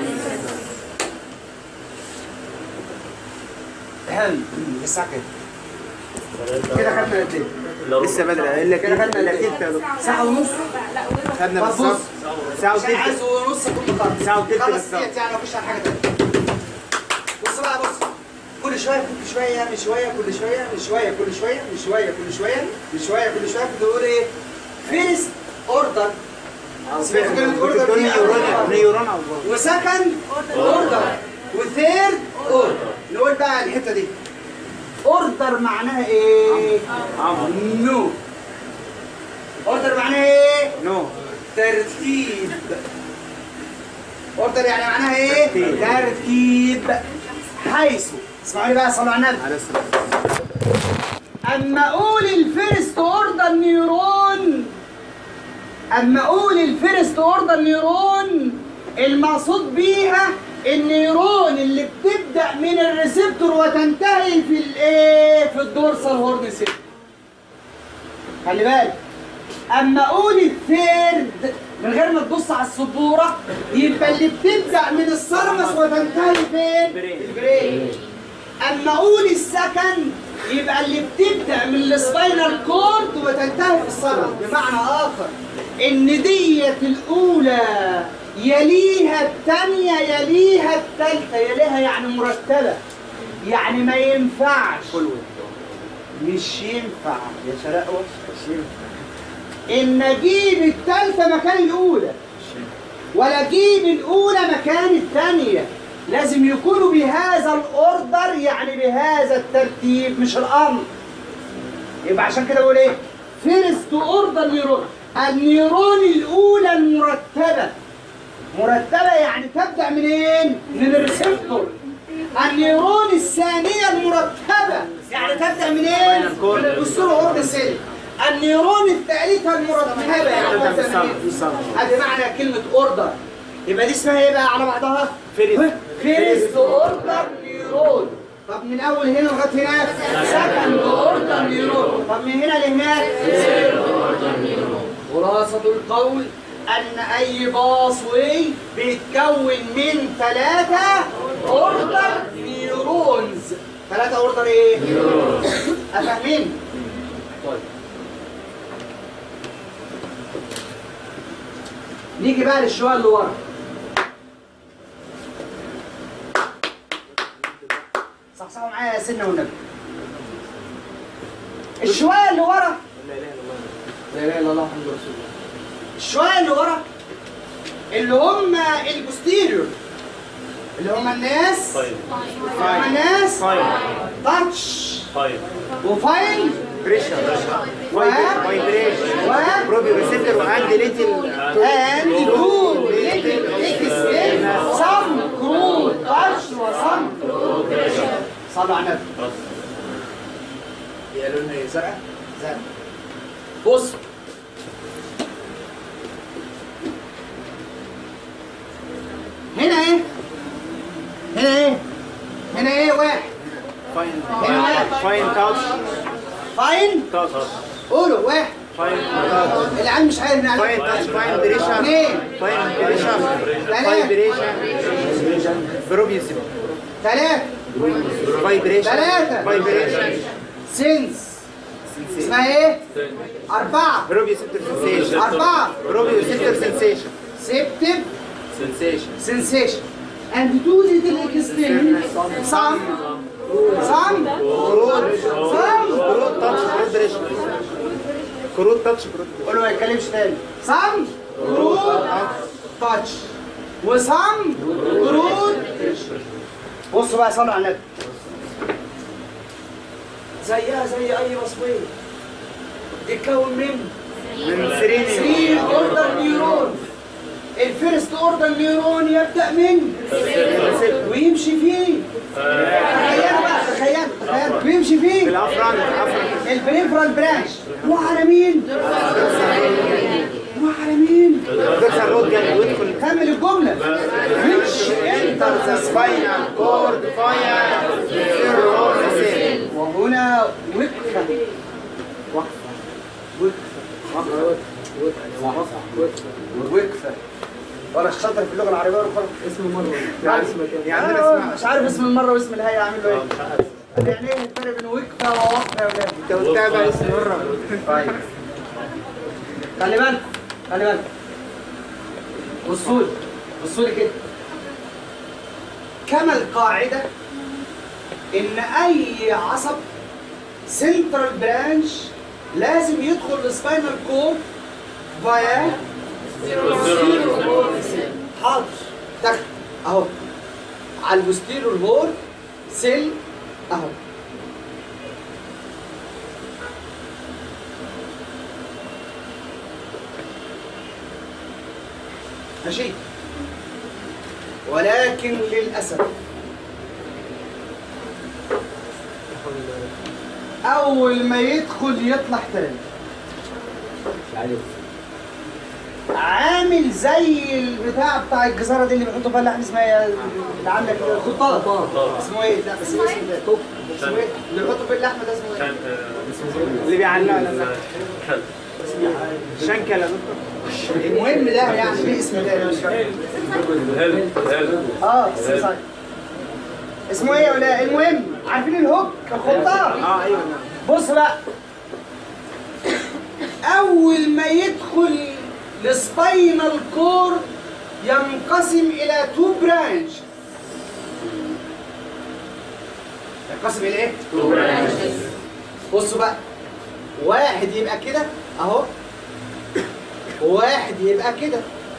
الساعة كده كده خدنا قد ايه؟ لسه بدري الا كده خدنا كده قد ايه؟ كده ساعة ونص خدنا طب بالظبط بص ساعة عشان وتلت عايز ونص كنت خلص ساعة وتلت خلص بالظبط. ديت يعني مفيش على حاجة تانية بص بقى بص كل شوية كل شوية من شوية كل شوية من شوية كل شوية من شوية كل شوية من شوية كل شوية كنت بقول ايه؟ فيرست اوردر سمعت كلمة اوردر دي نيورون نيورون او وسكند اوردر وثيرد اوردر نقول بقى الحته دي اوردر معناها ايه؟ عمر نو اوردر معناها ايه؟ نو ترتيب اوردر يعني معناها ايه؟ ترتيب حيث اسمعوني بقى صلوا على النبي على السلامة اما اقول الفيرست اوردر نيورون اما اقول الفيرست اوردر نيورون المقصود بيها النيورون اللي بتبدا من الريسبتور وتنتهي في الايه في الدورسال هورن سيل خلي بالك اما اقول الثيرد من غير ما تبص على السبوره يبقى اللي بتبدا من السرمس وتنتهي فين؟ البرين اما اقول السكند يبقى اللي بتبدا من السباينال كورد وتنتهي في السرمس بمعنى اخر ان ديت الاولى يليها الثانيه يليها الثالثه يليها يعني مرتبه يعني ما ينفعش مش ينفع يا شراء مش ينفع ان اجيب الثالثه مكان الاولى ولا اجيب الاولى مكان الثانيه لازم يكونوا بهذا الاوردر يعني بهذا الترتيب مش الامر يبقى عشان كده بقول ايه فيرست اوردر نيرون النيرون الاولى المرتبه مرتبه يعني تبدا منين من الريسبتور النيرون الثانيه المرتبه يعني تبدا منين من الاسطول اورد سيل النيرون الثالثه المرتبه يعني تبدا منين هذه معنى كلمه اوردر يبقى دي اسمها ايه بقى على بعضها فيرست اوردر نيرون طب من اول هنا لغايه هناك سكند اوردر نيرون طب من هنا لهناك خلاصة القول أن أي باص واي بيتكون من ثلاثة أوردر نيورونز ثلاثة أوردر إيه؟ نيورونز أفهمين؟ طيب نيجي بقى للشوية اللي ورا صحصحوا معايا يا سنة والنبي الشوية اللي ورا لا اله الا الله محمد رسول الله الشوية اللي ورا اللي هم البوستيريور اللي هم الناس طيب اللي هم الناس طيب تاتش طيب وفاين بريشر و فايبريشن و بروبي ريسبتور وعند ليتل and two little extend some crude touch وsome صلوا على النبي هي لونها ايه زرقاء؟ زرقاء بص هنا ايه؟ هنا ايه؟ هنا ايه واحد فاين هنا واحد فاين تاتش فاين تاتش قولوا واحد فاين تاتش العيال مش عارف فاين نعمل تاتش فاين بريشر اثنين فاين بريشر فايبريشن بروبي ريسبتور ثلاثة فايبريشن ثلاثة. فايبريشن سنس اسمها ايه؟ أربعة بروبي ريسبتور سنسيشن أربعة بروبي ريسبتور سنسيشن سيبتيف سنسيشن sensation and do little extend some some كرود some كرود تاتش كرود بريشر كرود تاتش كرود قولوا ما يتكلمش تاني some root touch وسم root بصوا بقى صلوا على النبي زيها زي اي مصوية تتكون من من سريني 3 اوردر نيورون الفيرست اوردر نيورون يبدا من ويمشي فيه تخيلوا بقى تخيلوا تخيلوا ويمشي فيه الافران الافران البريفرال برانش وعلى مين؟ وعلى مين؟ دكتور رود جاي ويدخل كمل الجملة which انتر ذا سباينال كورد فاير سيل وهنا وقفة وقفة وقفة وقفة وقفة ولا الشاطر في اللغة العربية ولا خلاص اسم المرة يعني عندنا اسمها مش عارف اسم المرة واسم الهيئة عامل له ايه يعني ايه الفرق بين وقفة ووقفة يا ولاد انت قلتها بقى اسم مره طيب خلي بالك خلي بالك بصوا لي بصوا لي كده كما القاعدة إن أي عصب سنترال برانش لازم يدخل السباينال كورد فيا حاضر تك أهو على البوستيريور هور سيل أهو ماشي ولكن للأسف أول ما يدخل يطلع تاني عامل زي البتاع بتاع الجزارة دي اللي بيحطوا فيها اللحم اسمها ايه اللي عندك خطاط اسمه ايه؟ لا بس اسمه ده اسمه ايه؟ اللي بيحطوا فيه اللحمة ده اسمه ايه؟ اللي بيعلق لنا شنكل يا دكتور المهم ده يعني ليه اسم ده أنا مش فاهم اه سايد اسمه ايه يا ولاد المهم عارفين الهوك الخطار اه ايوه بص بقى اول ما يدخل السباينال كور ينقسم الى تو برانش ينقسم الى ايه تو برانشز بصوا بقى واحد يبقى كده اهو وواحد يبقى كده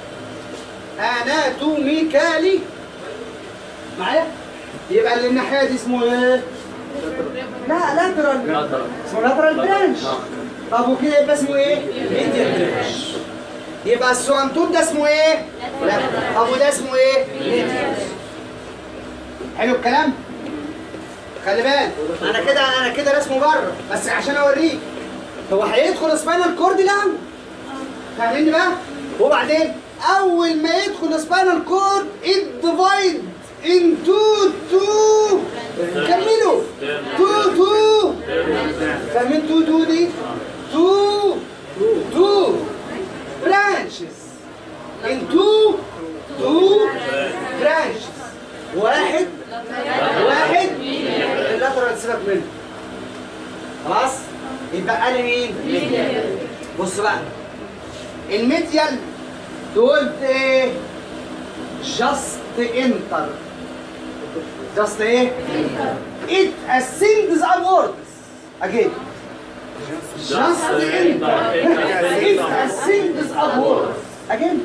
اناتوميكالي معايا يبقى اللي الناحيه دي اسمه ايه لا لاترال اسمه لاترال برانش طب وكده يبقى اسمه ايه؟ ميديال برانش يبقى السوانتون ده اسمه ايه؟ لا طب وده اسمه ايه؟ ميديال حلو الكلام؟ خلي بالك انا كده انا كده رسمه بره بس عشان اوريك هو هيدخل سباينال كورد الاول فاهميني بقى؟ وبعدين اول ما يدخل سباينال كورد الديفايد انتو تو كملوا تو تو فاهمين تو تو دي؟ تو تو برانشز ان تو تو برانشز واحد واحد اللاترال سيبك منه خلاص؟ يبقى لي مين؟ بص بقى الميديال دول ايه؟ جاست انتر جاست ايه؟ it ascends upwards again just enter it ascends upwards again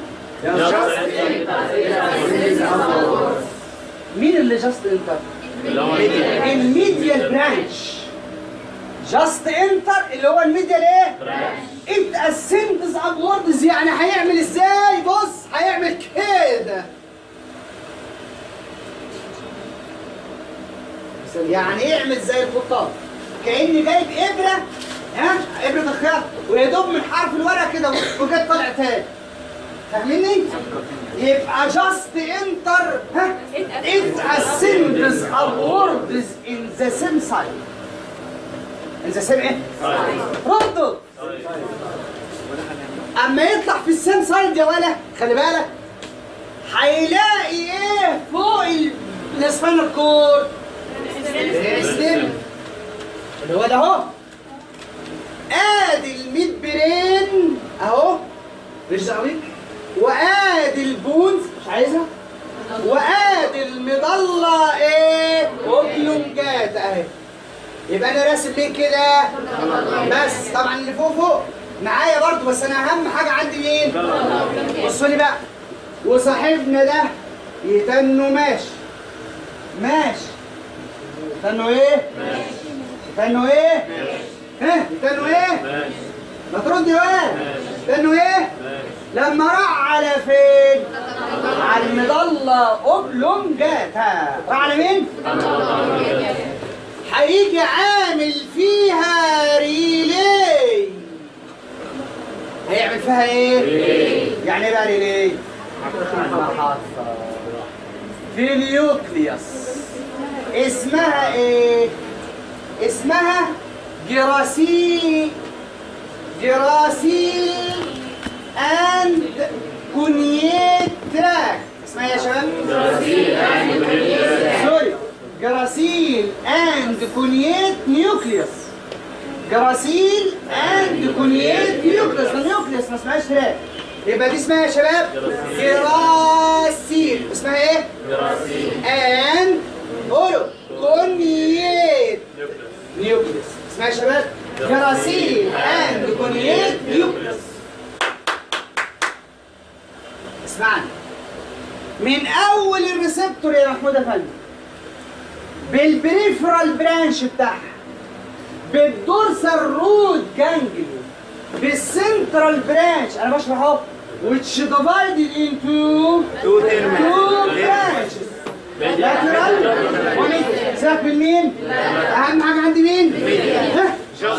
مين اللي جاست انتر؟ الميديال برانش جاست انتر اللي هو الميديال ايه؟ it ascends upwards يعني هيعمل ازاي؟ بص هيعمل كده يعني يعمل زي الخطاط كاني جايب ابره ها ابره الخياط ويا دوب من حرف الورقه كده وجت طلع تاني فاهميني؟ يبقى جاست انتر ها it ascends upwards in the same side in the same ايه؟ ردوا اما يطلع في السيم سايد يا ولا خلي بالك هيلاقي ايه فوق السباينال كورد السلم اللي هو ده اهو ادي الميد برين اهو مش دعويك وادي البونز مش عايزها وادي المضله ايه اوبلونجات اهي يبقى انا راسم ليه كده بس طبعا اللي فوق فوق معايا برضو بس انا اهم حاجه عندي مين بصوا لي بقى وصاحبنا ده يتنوا ماشي ماشي يتنوا ايه يتنوا ايه ها يتنوا ايه ما ترد يا واد يتنوا ايه لما راح على فين على المضله اوبلونجاتا راح على مين هيجي عامل فيها ريلي هيعمل فيها ايه؟ يعني ايه بقى ريلي؟ في اليوكليوس اسمها ايه؟ اسمها جراسي جراسي اند كونيت تراك اسمها ايه يا شباب؟ سوري جراسيل اند كونيت نيوكليوس جراسيل اند كونيت نيوكليوس ده نيوكليوس ما اسمهاش تراك يبقى دي اسمها يا شباب جراسيل اسمها ايه؟ جراسيل اند قولوا كونيت نيوكليوس اسمها يا شباب جراسيل اند كونيت نيوكليوس اسمعني من اول الريسبتور يا محمود افندي بالبريفرال برانش بتاعها بالدورسال رود جانجليون بالسنترال برانش انا بشرح اهو which divided into two branches lateral وميديال سيبك من مين؟ اهم حاجه عندي مين؟ ها؟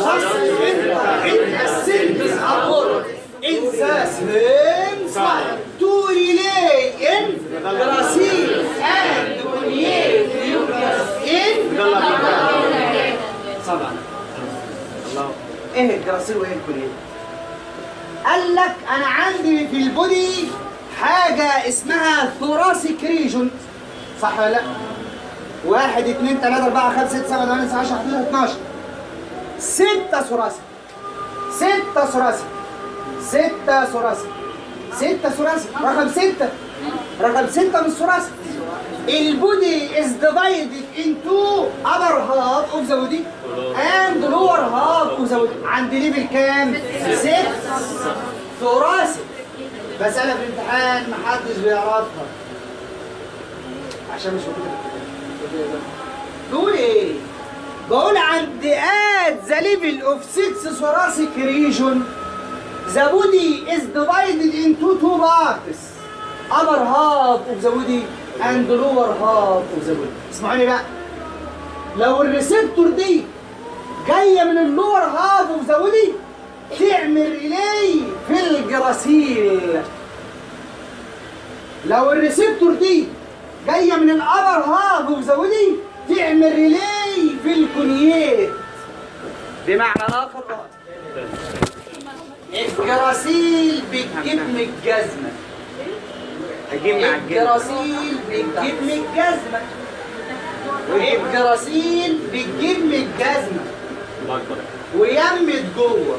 ascends upward in the same side to relay in Brazil and create nucleus in طبعا الله ايه الجراسيل وايه الكوليه؟ قال لك انا عندي في البودي حاجه اسمها ثوراسيك ريجون صح ولا لا؟ واحد اثنين ثلاثة أربعة خمسة ستة سبعة ثمانية تسعة عشرة 11 12 ستة ثوراسيك ستة ثوراسيك ستة ثوراسيك ستة ثوراسيك رقم ستة رقم ستة من الثوراسيك البودي is divided into upper half of the body and lower half of the body عند ليفل كام؟ ست ثوراسيك مسألة في الامتحان محدش بيعرفها عشان مش موجودة في الكتاب. بقول ايه؟ بقول عند at the level of six thoracic region the body is divided into two parts upper half of the body and lower half of the body اسمعوني بقى لو الريسبتور دي جايه من اللور هاف اوف ذا بودي تعمل ريلي في الجراسيل لو الريسبتور دي جايه من الابر هاف اوف ذا بودي تعمل ريلي في الكونيات بمعنى اخر الجراسيل بتجيب من الجزمه هجيب مع الجلد الجراسيل بتجيب من الجزمه الجراسيل بتجيب من الجزمه ويمت جوه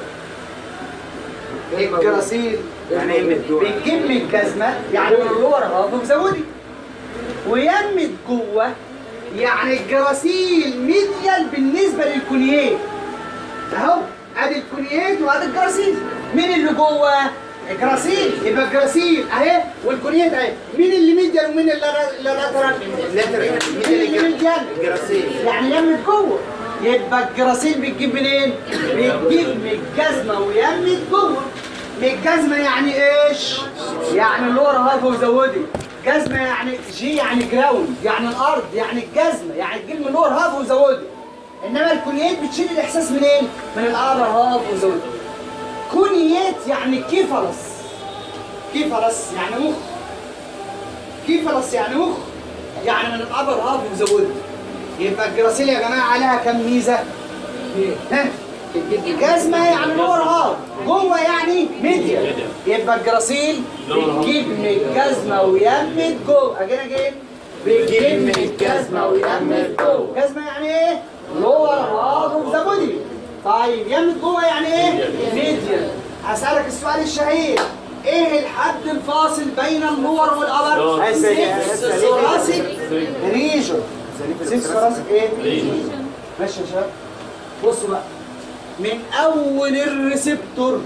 الجراسيل يعني ايه من جوه؟ بتجيب من الجزمه يعني من اللور هاف مزودي ويمت جوه يعني الجراسيل ميديال بالنسبه للكونيات اهو ادي الكونيات وادي الجراسيل مين اللي جوه؟ الجراسيل يبقى الجراسيل اهي والكونيات اهي مين اللي ميديال ومين اللي لاترال؟ مين اللي ميديال؟ الجراسيل يعني يمت جوه يبقى الجراسيل بتجيب منين؟ بتجيب من الجزمه ويمت جوه من الجزمه يعني ايش؟ يعني اللور هاف وزودي جزمه يعني جي يعني جراوند يعني الارض يعني الجزمه يعني تجيب من اللور هاف وزودي انما الكونيات بتشيل الاحساس منين؟ من الابر هاف وزودي كونيات يعني كيفلس كيفلس يعني مخ كيفلس يعني مخ يعني من الابر هاف وزودي يبقى الجراسيل يا جماعه عليها كم ميزه؟ ها؟ جزمه يعني لور هاف جوه يعني ميديا يبقى الجراسيل بتجيب من الجزمه ويمت جوه اجين اجين بتجيب من الجزمه ويمت جوه جزمه يعني ايه؟ لور هاف اوف ذا بودي طيب يمت جوه يعني ايه؟ ميديا هسألك السؤال الشهير ايه الحد الفاصل بين اللور والابر؟ ثوراسيك ريجون سيكس ثوراسيك ايه؟ ماشي يا شباب بصوا بقى من اول الريسبتور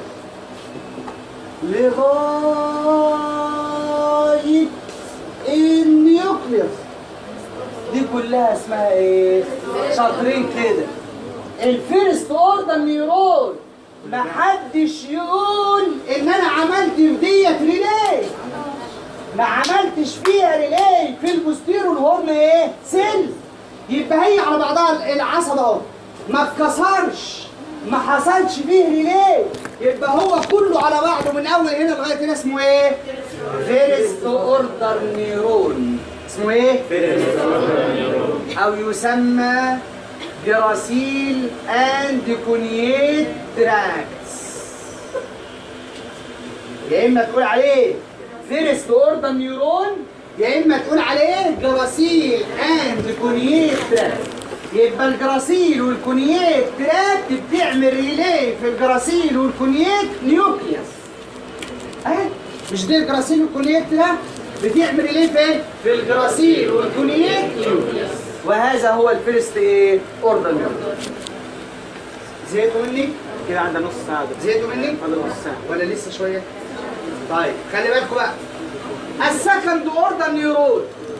لغايه النيوكليوس دي كلها اسمها ايه؟ شاطرين كده الفيرست اوردر نيورون محدش يقول ان انا عملت في ديت ريلي ما عملتش فيها ريلي في البوستيرو الهورن ايه؟ سيل يبقى هي على بعضها العصب اهو ما اتكسرش ما حصلش فيه ريلي يبقى هو كله على بعضه من اول هنا لغايه هنا اسمه ايه؟ فيرست اوردر نيرون اسمه ايه؟ او يسمى جراسيل اند كونيات تراكتس يا اما تقول عليه فيرست اوردر نيورون يا اما تقول عليه جراسيل اند كونيات تراكت يبقى الجراسيل والكونيات تراكت بتعمل ريلي في الجراسيل والكونيات نيوكليوس اهي مش دي الجراسيل والكونيات تراكت بتعمل ريلي فين؟ في الجراسيل والكونيات نيوكليوس وهذا هو الفيرست ايه؟ اوردر نيورون زهقتوا مني؟ كده عندنا نص ساعة ده. زهقتوا مني؟ فاضل نص ساعة ولا لسه شويه؟ طيب خلي بالكم بقى السكند اوردر نيورون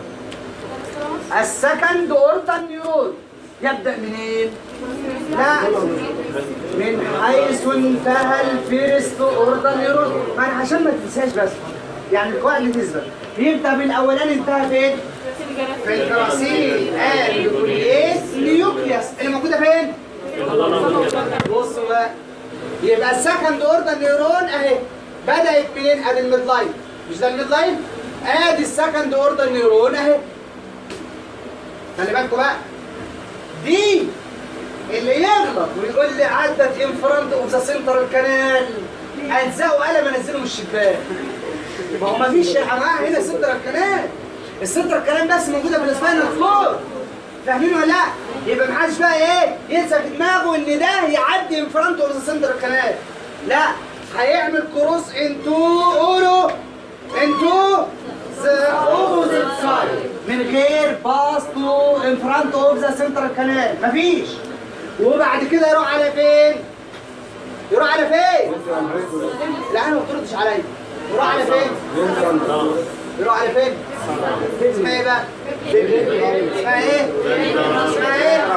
السكند اوردر نيورون يبدا منين؟ لا من حيث انتهى الفيرست اوردر نيورون ما أنا عشان ما تنساش بس يعني القواعد تثبت يبدا من الاولاني انتهى فين؟ في الجراسيل اند كولييس نيوكليوس اللي موجوده فين؟ بصوا بقى يبقى السكند اوردر نيورون اهي بدات منين؟ ادي الميد لاين مش ده الميد لاين؟ ادي السكند اوردر نيورون اهي خلي بالكم بقى دي اللي يغلط ويقول لي عدت ان فرونت اوف ذا سنترال كانال الزقوا قلم انزله من الشباك ما هو مفيش يا جماعه هنا سنترال كلام السنترال كلام بس موجوده في السباينال فلور فاهمين ولا لا؟ يبقى محدش بقى ايه ينسى في دماغه ان ده يعدي ان فرونت اوف ذا سنترال كلام لا هيعمل كروس انتو اورو انتو ذا اوبوزيت سايد من غير باس تو ان فرونت اوف ذا سنترال كلام مفيش وبعد كده يروح على فين؟ يروح على فين؟ لا انا ما بتردش عليا يروح على فين؟ يروح على فين؟ اسمها ايه بقى؟ اسمها ايه؟ اسمها ايه؟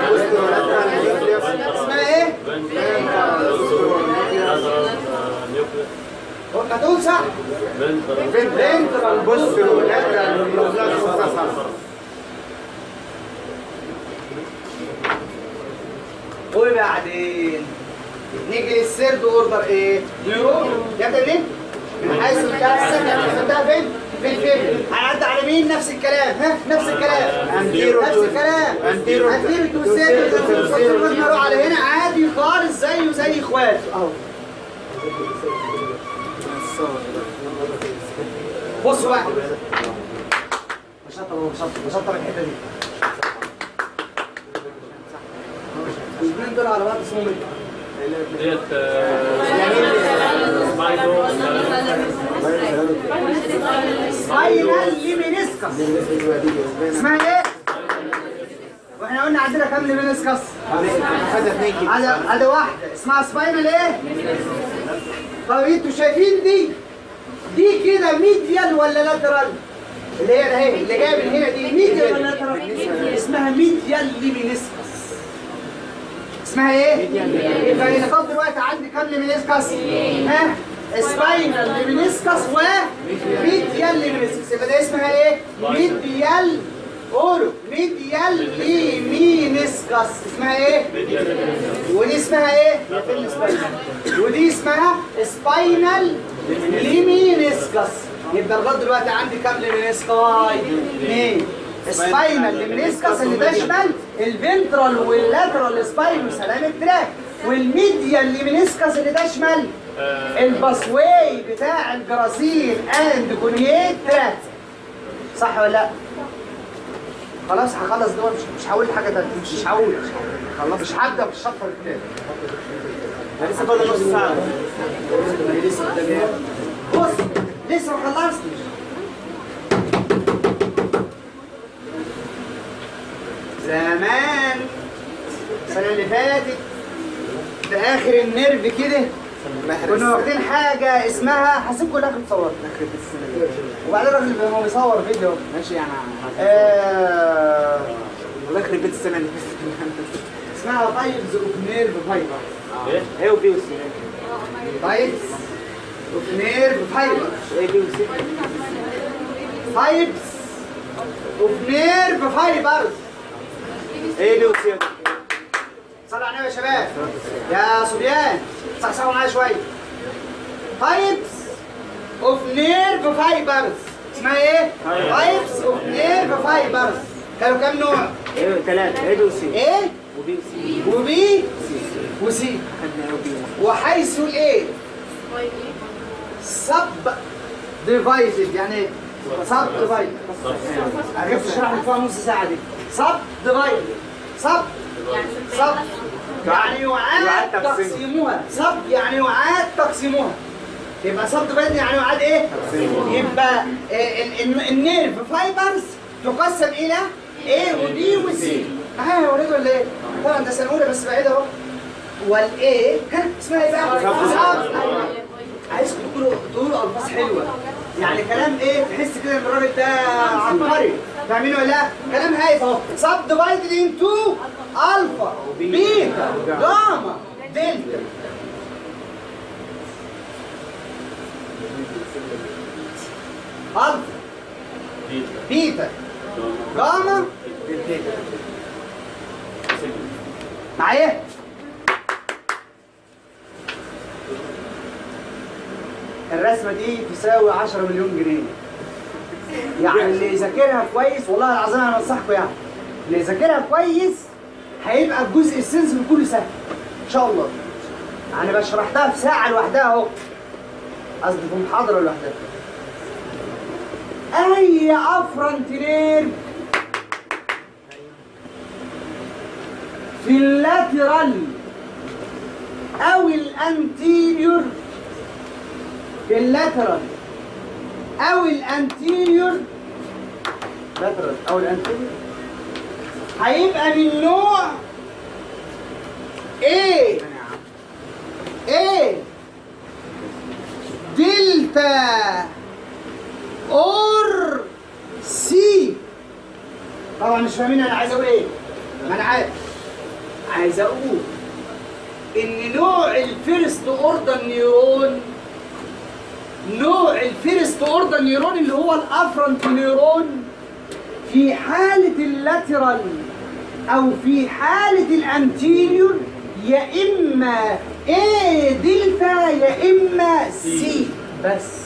اسمها ايه؟ هتقول صح؟ فنترال بوسترو وبعدين نيجي للسيرد اوردر ايه؟ نيورون يبدا منين؟ من حيث الكاسه ده فين؟ في الفيلم هنعدي على مين؟ نفس الكلام ها؟ نفس الكلام نفس الكلام انتيرو تو سيرد نروح على هنا عادي خالص زيه زي اخواته اهو بصوا بقى بشطر بشطر بشطر الحته دي الاثنين دول على بعض اسمهم ايه؟ ديت سبايدو سباينال ليمينيسكس اسمها ايه؟ واحنا قلنا عندنا كام ليمينيسكس؟ خدها اثنين كده على على واحده اسمها سباينال ايه؟ طب انتوا شايفين دي؟ دي كده ميديال ولا لاترال؟ اللي هي ده اهي اللي جايه من هنا دي ميديال ولا لاترال؟ اسمها ميديال ليمينيسكس اسمها ايه؟ يبقى النقاط دلوقتي عندي كام ليمينيسكس؟ ها؟ سباينال ليمينيسكس و ميديال ليمينيسكس يبقى ده اسمها ايه؟ ميديال اورو ميديال ليمينيسكس اسمها ايه؟ ودي اسمها ايه؟ هي فين السباينال؟ ودي اسمها سباينال ليمينيسكس يبقى لغايه دلوقتي عندي كام ليمينيسكاي؟ اثنين سباينال ليمينيسكس اللي تشمل الفنترال واللاترال سباينو سلام تراك والميديال ليمينيسكس اللي تشمل الباسواي بتاع الجراسيل اند كونييت تراك صح ولا لا؟ خلاص هخلص دول مش مش هقول حاجه تانيه مش هقول خلاص مش هبدا بالشطر التاني لسه فاضل نص ساعة لسه قدامي إيه؟ بص لسه ما خلصتش زمان السنه اللي فاتت في اخر النيرف كده كنا واخدين حاجه اسمها هسيب كل اخر تصور وبعدين الراجل اللي هو بيصور فيديو ماشي يعني آه الله يخرب بيت السنة اللي فاتت اسمها تايبز اوف نيرف فايبر ايه؟ ايه وبي وسي تايبز اوف نيرف فايبر ايه بي وسي تايبس اوف نيرف فايبرز ايه بي وسي صلوا على النبي يا شباب يا صبيان صحصحوا معايا شويه تايبس اوف نيرف فايبرز اسمها ايه؟ تايبس اوف نيرف فايبرز كانوا كام نوع؟ ايه ثلاثة ايه بي وسي ايه؟ وبي وسي وبي وسي خدنا ايه وبي وسي وحيث الايه؟ سب ديفايزد يعني ايه؟ سب ديفايزد عرفت اشرح لك فيها نص ساعه دي سب ديفايزد سب سب يعني يعاد يعاد تقسيم. تقسيمها سب يعني يعاد تقسيمها يبقى سب ديفايزد يعني يعاد ايه؟ يبقى آه، ال- ال- النيرف فايبرز تقسم الى A وبي وسي معايا يا ولاد ولا ايه؟ طبعا ده سنه اولى بس بعيد اهو والايه ها اسمها ايه بقى؟ سب أيوة. عايزكم تقولوا تقولوا الفاظ حلوه يعني كلام ايه تحس كده ان الراجل ده عبقري فاهمين ولا لا؟ كلام هايف اهو سب ديفايدد انتو الفا بيتا جاما دلتا الفا بيتا جاما معايا؟ الرسمة دي تساوي 10 مليون جنيه يعني اللي يذاكرها كويس والله العظيم انا بنصحكم يعني اللي يذاكرها كويس هيبقى الجزء السنس كله سهل ان شاء الله انا بقى شرحتها في ساعة لوحدها اهو قصدي في محاضره لوحدها اي افرنت نيرف في اللاترال او الانتيريور في اللاترال او الانتيريور لاترال او الانتيريور هيبقى من نوع ايه ايه دلتا اور سي طبعا مش فاهمين انا عايز اقول ايه ما انا عارف عايز اقول ان نوع الفيرست اوردر نيورون نوع الفيرست اوردر نيورون اللي هو الافرنت نيورون في حالة اللاترال او في حالة الانتيريور يا اما A دلتا يا اما سي بس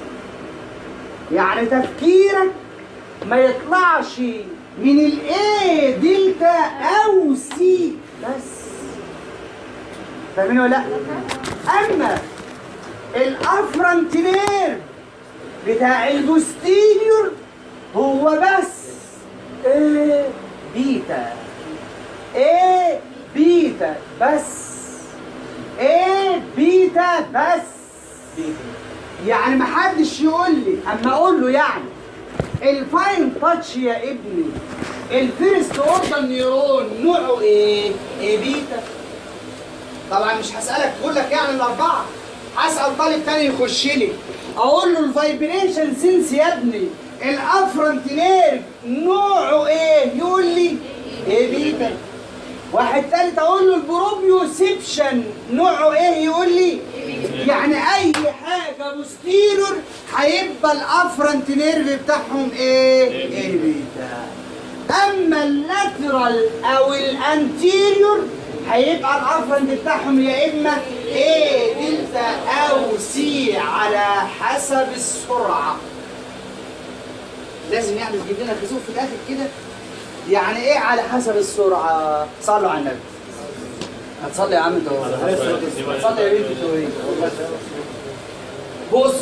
يعني تفكيرك ما يطلعش من الاي دلتا او سي بس فاهمين ولا لا؟ اما الافرنت نيرف بتاع البوستيريور هو بس ايه بيتا ايه بيتا بس ايه بيتا بس يعني محدش يقول لي اما اقول له يعني الفاين تاتش يا ابني الفيرست اوردر نيورون نوعه ايه؟ ايه بيتا طبعا مش هسألك تقول لك يعني الأربعة هسأل طالب تاني يخش لي أقول له الفايبريشن سينس يا ابني الأفرنت نيرف نوعه إيه؟ يقول لي إيه بيتا واحد تالت أقول له البروبيوسيبشن نوعه إيه؟ يقول لي يعني أي حاجة بوستيرور هيبقى الأفرنت نيرف بتاعهم إيه؟ إيه بيتا اما اللاترال او الانتيريور هيبقى الافرنت بتاعهم يا اما A دلتا او سي على حسب السرعه لازم يعني تجيب لنا كسوف في الاخر كده يعني ايه على حسب السرعه صلوا على النبي هتصلي يا عم انت هتصلي يا بنتي توي بص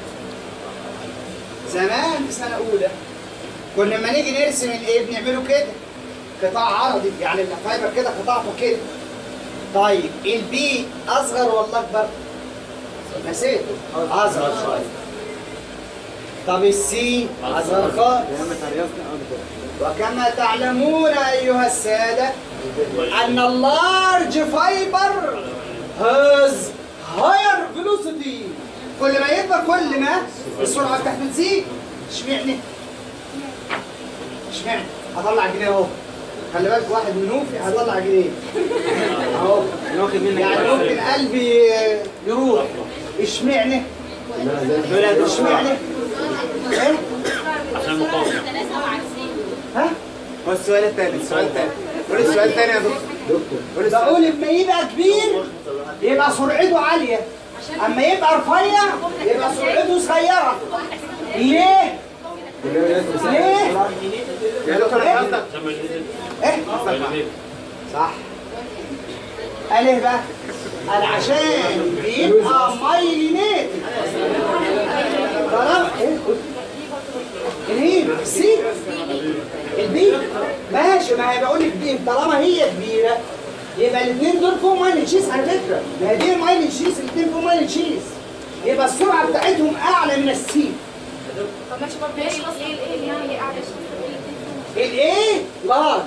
زمان في سنه اولى كنا لما نيجي نرسم الايه بنعمله كده قطاع عرضي يعني الفايبر كده قطاعه كده طيب البي اصغر ولا اكبر؟ نسيته اصغر شويه طب السي اصغر خالص وكما تعلمون ايها الساده ان اللارج فايبر هاز هاير فيلوسيتي كل ما يكبر كل ما السرعه بتاعته تزيد اشمعنى؟ اشمعنى؟ هطلع جنيه اهو خلي بالك واحد منوفي هطلع جنيه اهو واخد منك يعني ممكن قلبي يروح اشمعنى؟ اشمعنى؟ ايه؟ عشان مقاومة ثلاثة وعكسين ها؟ والسؤال الثاني السؤال الثاني قول السؤال الثاني يا دكتور قول السؤال بقول اما يبقى كبير يبقى سرعته عالية اما يبقى رفيع يبقى سرعته صغيرة ليه؟ ليه؟ يا دكتور إيه؟ قصدك ايه؟ صح قال ايه بقى؟ قال عشان بيبقى مايلينيت طالما ايه الهيل السي البي ماشي ما هي بقول لك دي طالما هي كبيره يبقى الاثنين دول فوق مايلين شيس على فكره ما هي دي مايلين شيس الاثنين فوق مايلين شيس يبقى السرعه بتاعتهم اعلى من السي طب ماشي برضه ايه ايه ايه يعني قاعده الايه لارج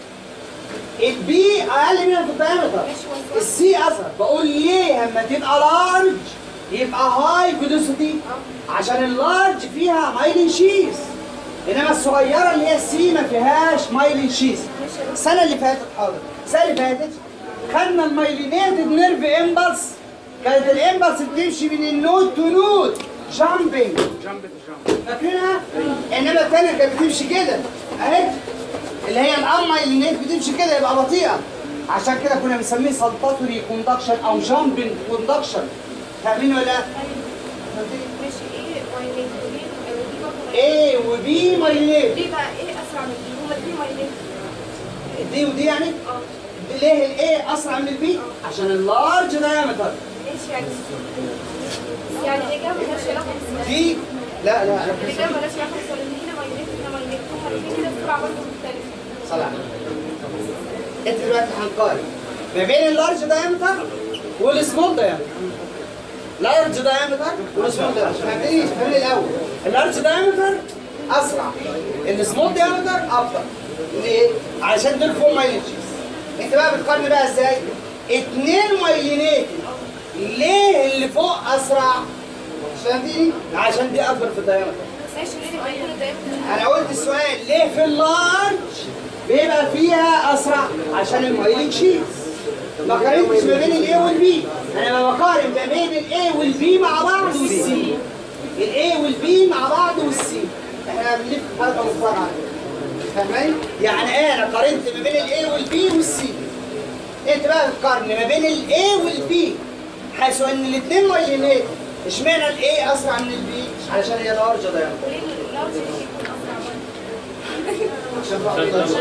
البي اقل منها في الدايمتر السي اصغر بقول ليه اما تبقى لارج يبقى هاي فيلوسيتي عشان اللارج فيها مايلين شيز انما الصغيره اللي هي السي ما فيهاش مايلين شيز السنه اللي فاتت حاضر السنه اللي فاتت خدنا المايلينيتد نيرف امبلس كانت الامبلس بتمشي من النود تو نود جامبنج فاكرينها؟ انما الثانيه كانت بتمشي كده اهي اللي هي الامايلينيت بتمشي كده يبقى بطيئه عشان كده كنا بنسميه سلطاتوري كوندكشن او جامبنج كوندكشن فاهمين ولا لا؟ ماشي ايه مايلين ودي برضه ايه وبي مايلينيت دي بقى ايه اسرع من دي هما دي مايلين دي ودي يعني اه ليه الايه اسرع من البي؟ عشان اللارج دايمتر ايش يعني يعني ايه جنب ملهاش علاقه بالسؤال دي لا لا اللي جنب ملهاش علاقه بالسؤال اللي هنا مايونيت هنا مايونيت هما الاثنين كده بسرعه برضه مختلفه صلى على النبي. انت دلوقتي هنقارن ما بين اللارج دايمتر والسمول دايمتر لارج دايمتر والسمول دايمتر فاهمين فاهمين الاول اللارج دايمتر اسرع السمول دايمتر ابطا ليه؟ عشان دول فوق مايلينجز انت بقى بتقارن بقى ازاي؟ اتنين مايلينيت ليه اللي فوق اسرع؟ عشان دي عشان دي اكبر في الدايمتر ماشي ليه مايونيت ده انا قلت السؤال ليه في اللارج بيبقى فيها اسرع عشان المايلين شيز ما قارنتش ما بين الاي والبي انا بقارن ما بين الاي والبي مع بعض والسي الاي والبي مع بعض والسي احنا بنلف حلقه مفرغه فاهمين يعني ايه انا قارنت ما بين الاي والبي والسي انت بقى بتقارن ما بين الاي والبي حيث ان الاثنين مايلينات اشمعنى الاي اسرع من البي علشان هي لارج دايما وليه اللارج يكون اسرع عشان برضه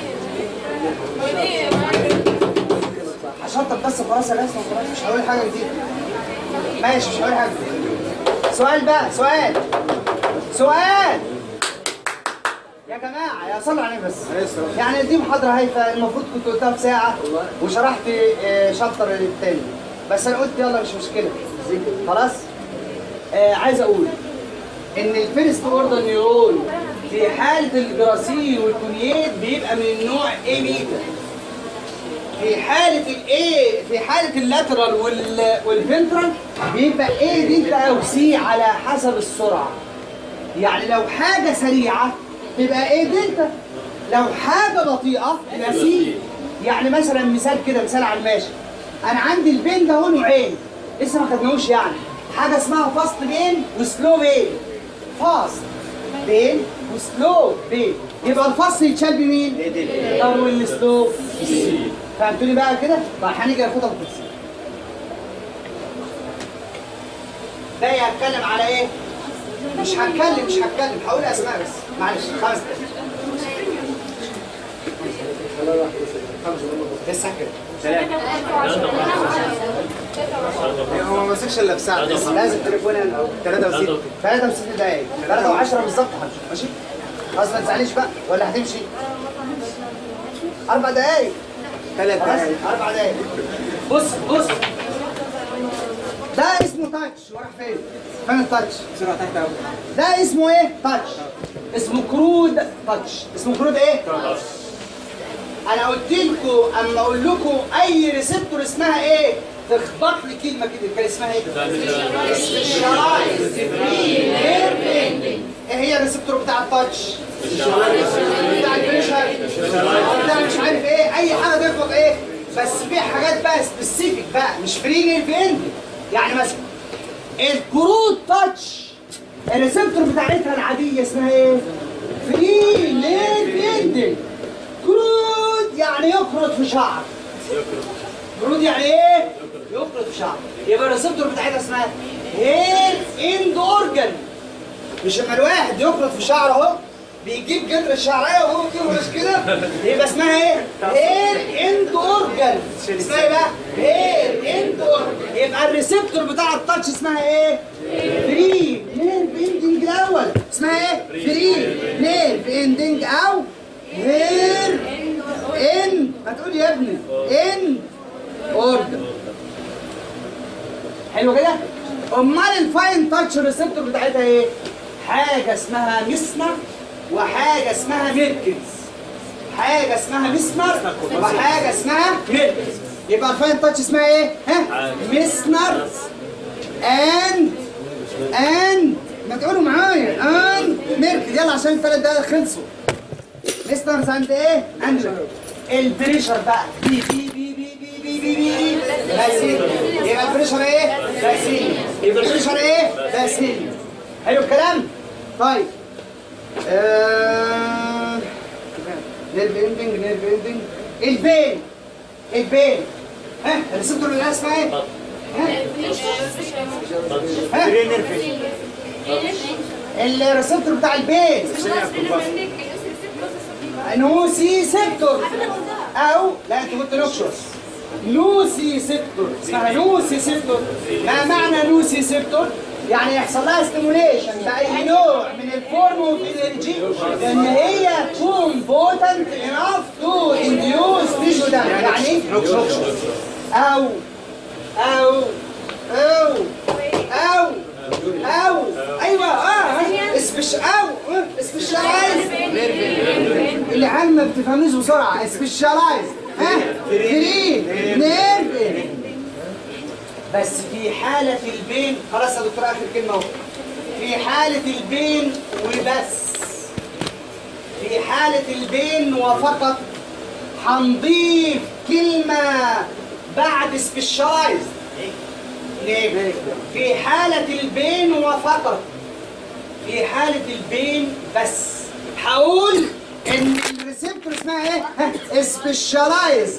وليه عشان طب بس خلاص يا ناس خلاص مش هقول حاجه جديده ماشي مش هقول حاجه جديده سؤال بقى سؤال سؤال يا جماعه يا صلوا عليه بس يعني دي محاضره هايفه المفروض كنت قلتها في ساعه وشرحت آه، شابتر التاني بس انا قلت يلا مش مشكله خلاص آه عايز اقول ان الفيرست اوردر نيورون في حاله الجراسيل والكونيات بيبقى من النوع اي بيتا في حالة الايه في حالة اللاترال وال والفنترال بيبقى ايه دلتا او سي على حسب السرعة يعني لو حاجة سريعة تبقى ايه دلتا لو حاجة بطيئة تبقى سي يعني مثلا مثال كده مثال على الماشي انا عندي البين ده هو نوعين لسه ما خدناهوش يعني حاجة اسمها فاست بين وسلو بين فاست بين وسلو بين يبقى الفاست يتشال بمين؟ طب والسلو؟ فهمتوني بقى كده؟ طب هنيجي ناخدها بالتفصيل. ده هتكلم على ايه؟ مش هتكلم مش هتكلم هقول اسماء بس معلش خمس دقايق لسه كده هو ما مسكش الا بساعه بس لازم تليفون انا 63 63 دقايق 3 و10 بالظبط همشي ماشي خلاص ما تزعليش بقى ولا هتمشي اربع دقايق ثلاث دقايق اربع دقايق بص بص ده اسمه تاتش وراح فين؟ فين التاتش؟ بسرعه تحت قوي ده اسمه ايه؟ تاتش اسمه كرود تاتش اسمه كرود ايه؟ انا قلت لكم اما اقول لكم اي ريسبتور اسمها ايه؟ تخبط لي كلمه كده كان اسمها ايه؟ سبيشالايز ايه هي الريسبتور بتاع التاتش؟ بتاع البريشر بتاع مش عارف ايه اي حاجه تخبط ايه؟ بس في حاجات بقى سبيسيفيك بقى مش فري نيرف اند يعني مثلا الكروت تاتش الريسبتور بتاعتها العاديه اسمها ايه؟ فري نيرف اند كرود يعني يكرد في شعر كرود يعني ايه؟ يكرد في شعر يبقى الريسبتور بتاعتها اسمها هير اند اورجن مش اما الواحد يكرد في شعره اهو بيجيب جدر الشعريه وهو بيهرش كده يبقى اسمها ايه؟ هير اند اورجن اسمها ايه بقى؟ هير اند اورجن يبقى الريسبتور بتاع التاتش اسمها ايه؟ فري نيرف اندنج الاول اسمها ايه؟ فري نيرف اندنج او هير ان ما تقول يا ابني ان اوردر حلو كده امال الفاين تاتش ريسبتور بتاعتها ايه حاجه اسمها مسمر وحاجه اسمها ميركلز حاجه اسمها مسمر وحاجه اسمها ميركلز يبقى الفاين تاتش اسمها ايه ها مسمر اند اند ما تقولوا معايا اند ميركل يلا عشان الثلاث دقايق خلصوا مستر سانت ايه؟ انجل البريشر بقى بي بي بي بي بي بي بي بي باسيل يبقى البريشر ايه؟ باسيل يبقى البريشر ايه؟ باسيل حلو الكلام؟ طيب آه... نيرف اندنج نيرف اندنج البين البين ها الريسبتور اللي اسمها ايه؟ ها؟ ها؟ الريسبتور بتاع البين نوسي سيبتور او لا انت قلت نوكشوس نوسي سيبتور اسمها نوسي سيبتور ما معنى نوسي سيبتور يعني يحصل لها ستيموليشن باي نوع من الفورم اوف انرجي ان هي تكون بوتنت انف تو انديوس تيشو دامج يعني او او او او او ايوه اه سبيش او سبيشالايز اللي عم ما بتفهموش بسرعه سبيشالايز ها فري نيرف بس في حالة البين خلاص يا دكتور آخر كلمة أهو في حالة البين وبس في حالة البين وفقط هنضيف كلمة بعد سبيشالايز ليه؟ في حالة البين وفقط في حالة البين بس هقول ان الريسبتور اسمها ايه؟ سبيشالايز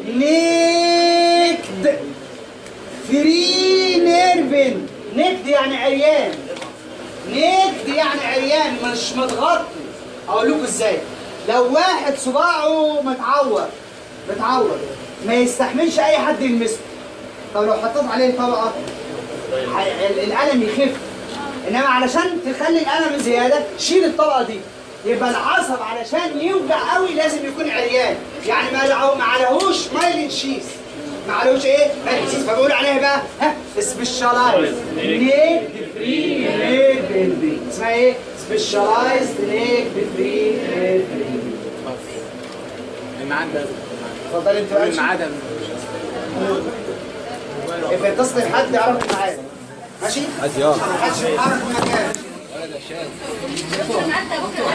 نيكد فري نيرفن نكد يعني عريان نكد يعني عريان مش متغطي اقول لكم ازاي لو واحد صباعه متعور متعور ما يستحملش اي حد يلمسه طب لو حطيت عليه طبقه ح- ال- الالم يخف انما علشان تخلي الالم زياده شيل الطبقه دي يبقى العصب علشان يوجع قوي لازم يكون عريان يعني ما لعو- ما عليهوش مايلين شيس ما عليهوش ايه مايلين شيس فبقول عليها بقى ها سبيشالايز نيك فري نيك اسمها ايه سبيشالايز نيك فري نيك الميعاد ده اتفضل انت بقى الميعاد ده يبقى اتصل بحد يعرف الميعاد ماشي؟ ادي اه محدش يتحرك من مكانه عشان انت دكتور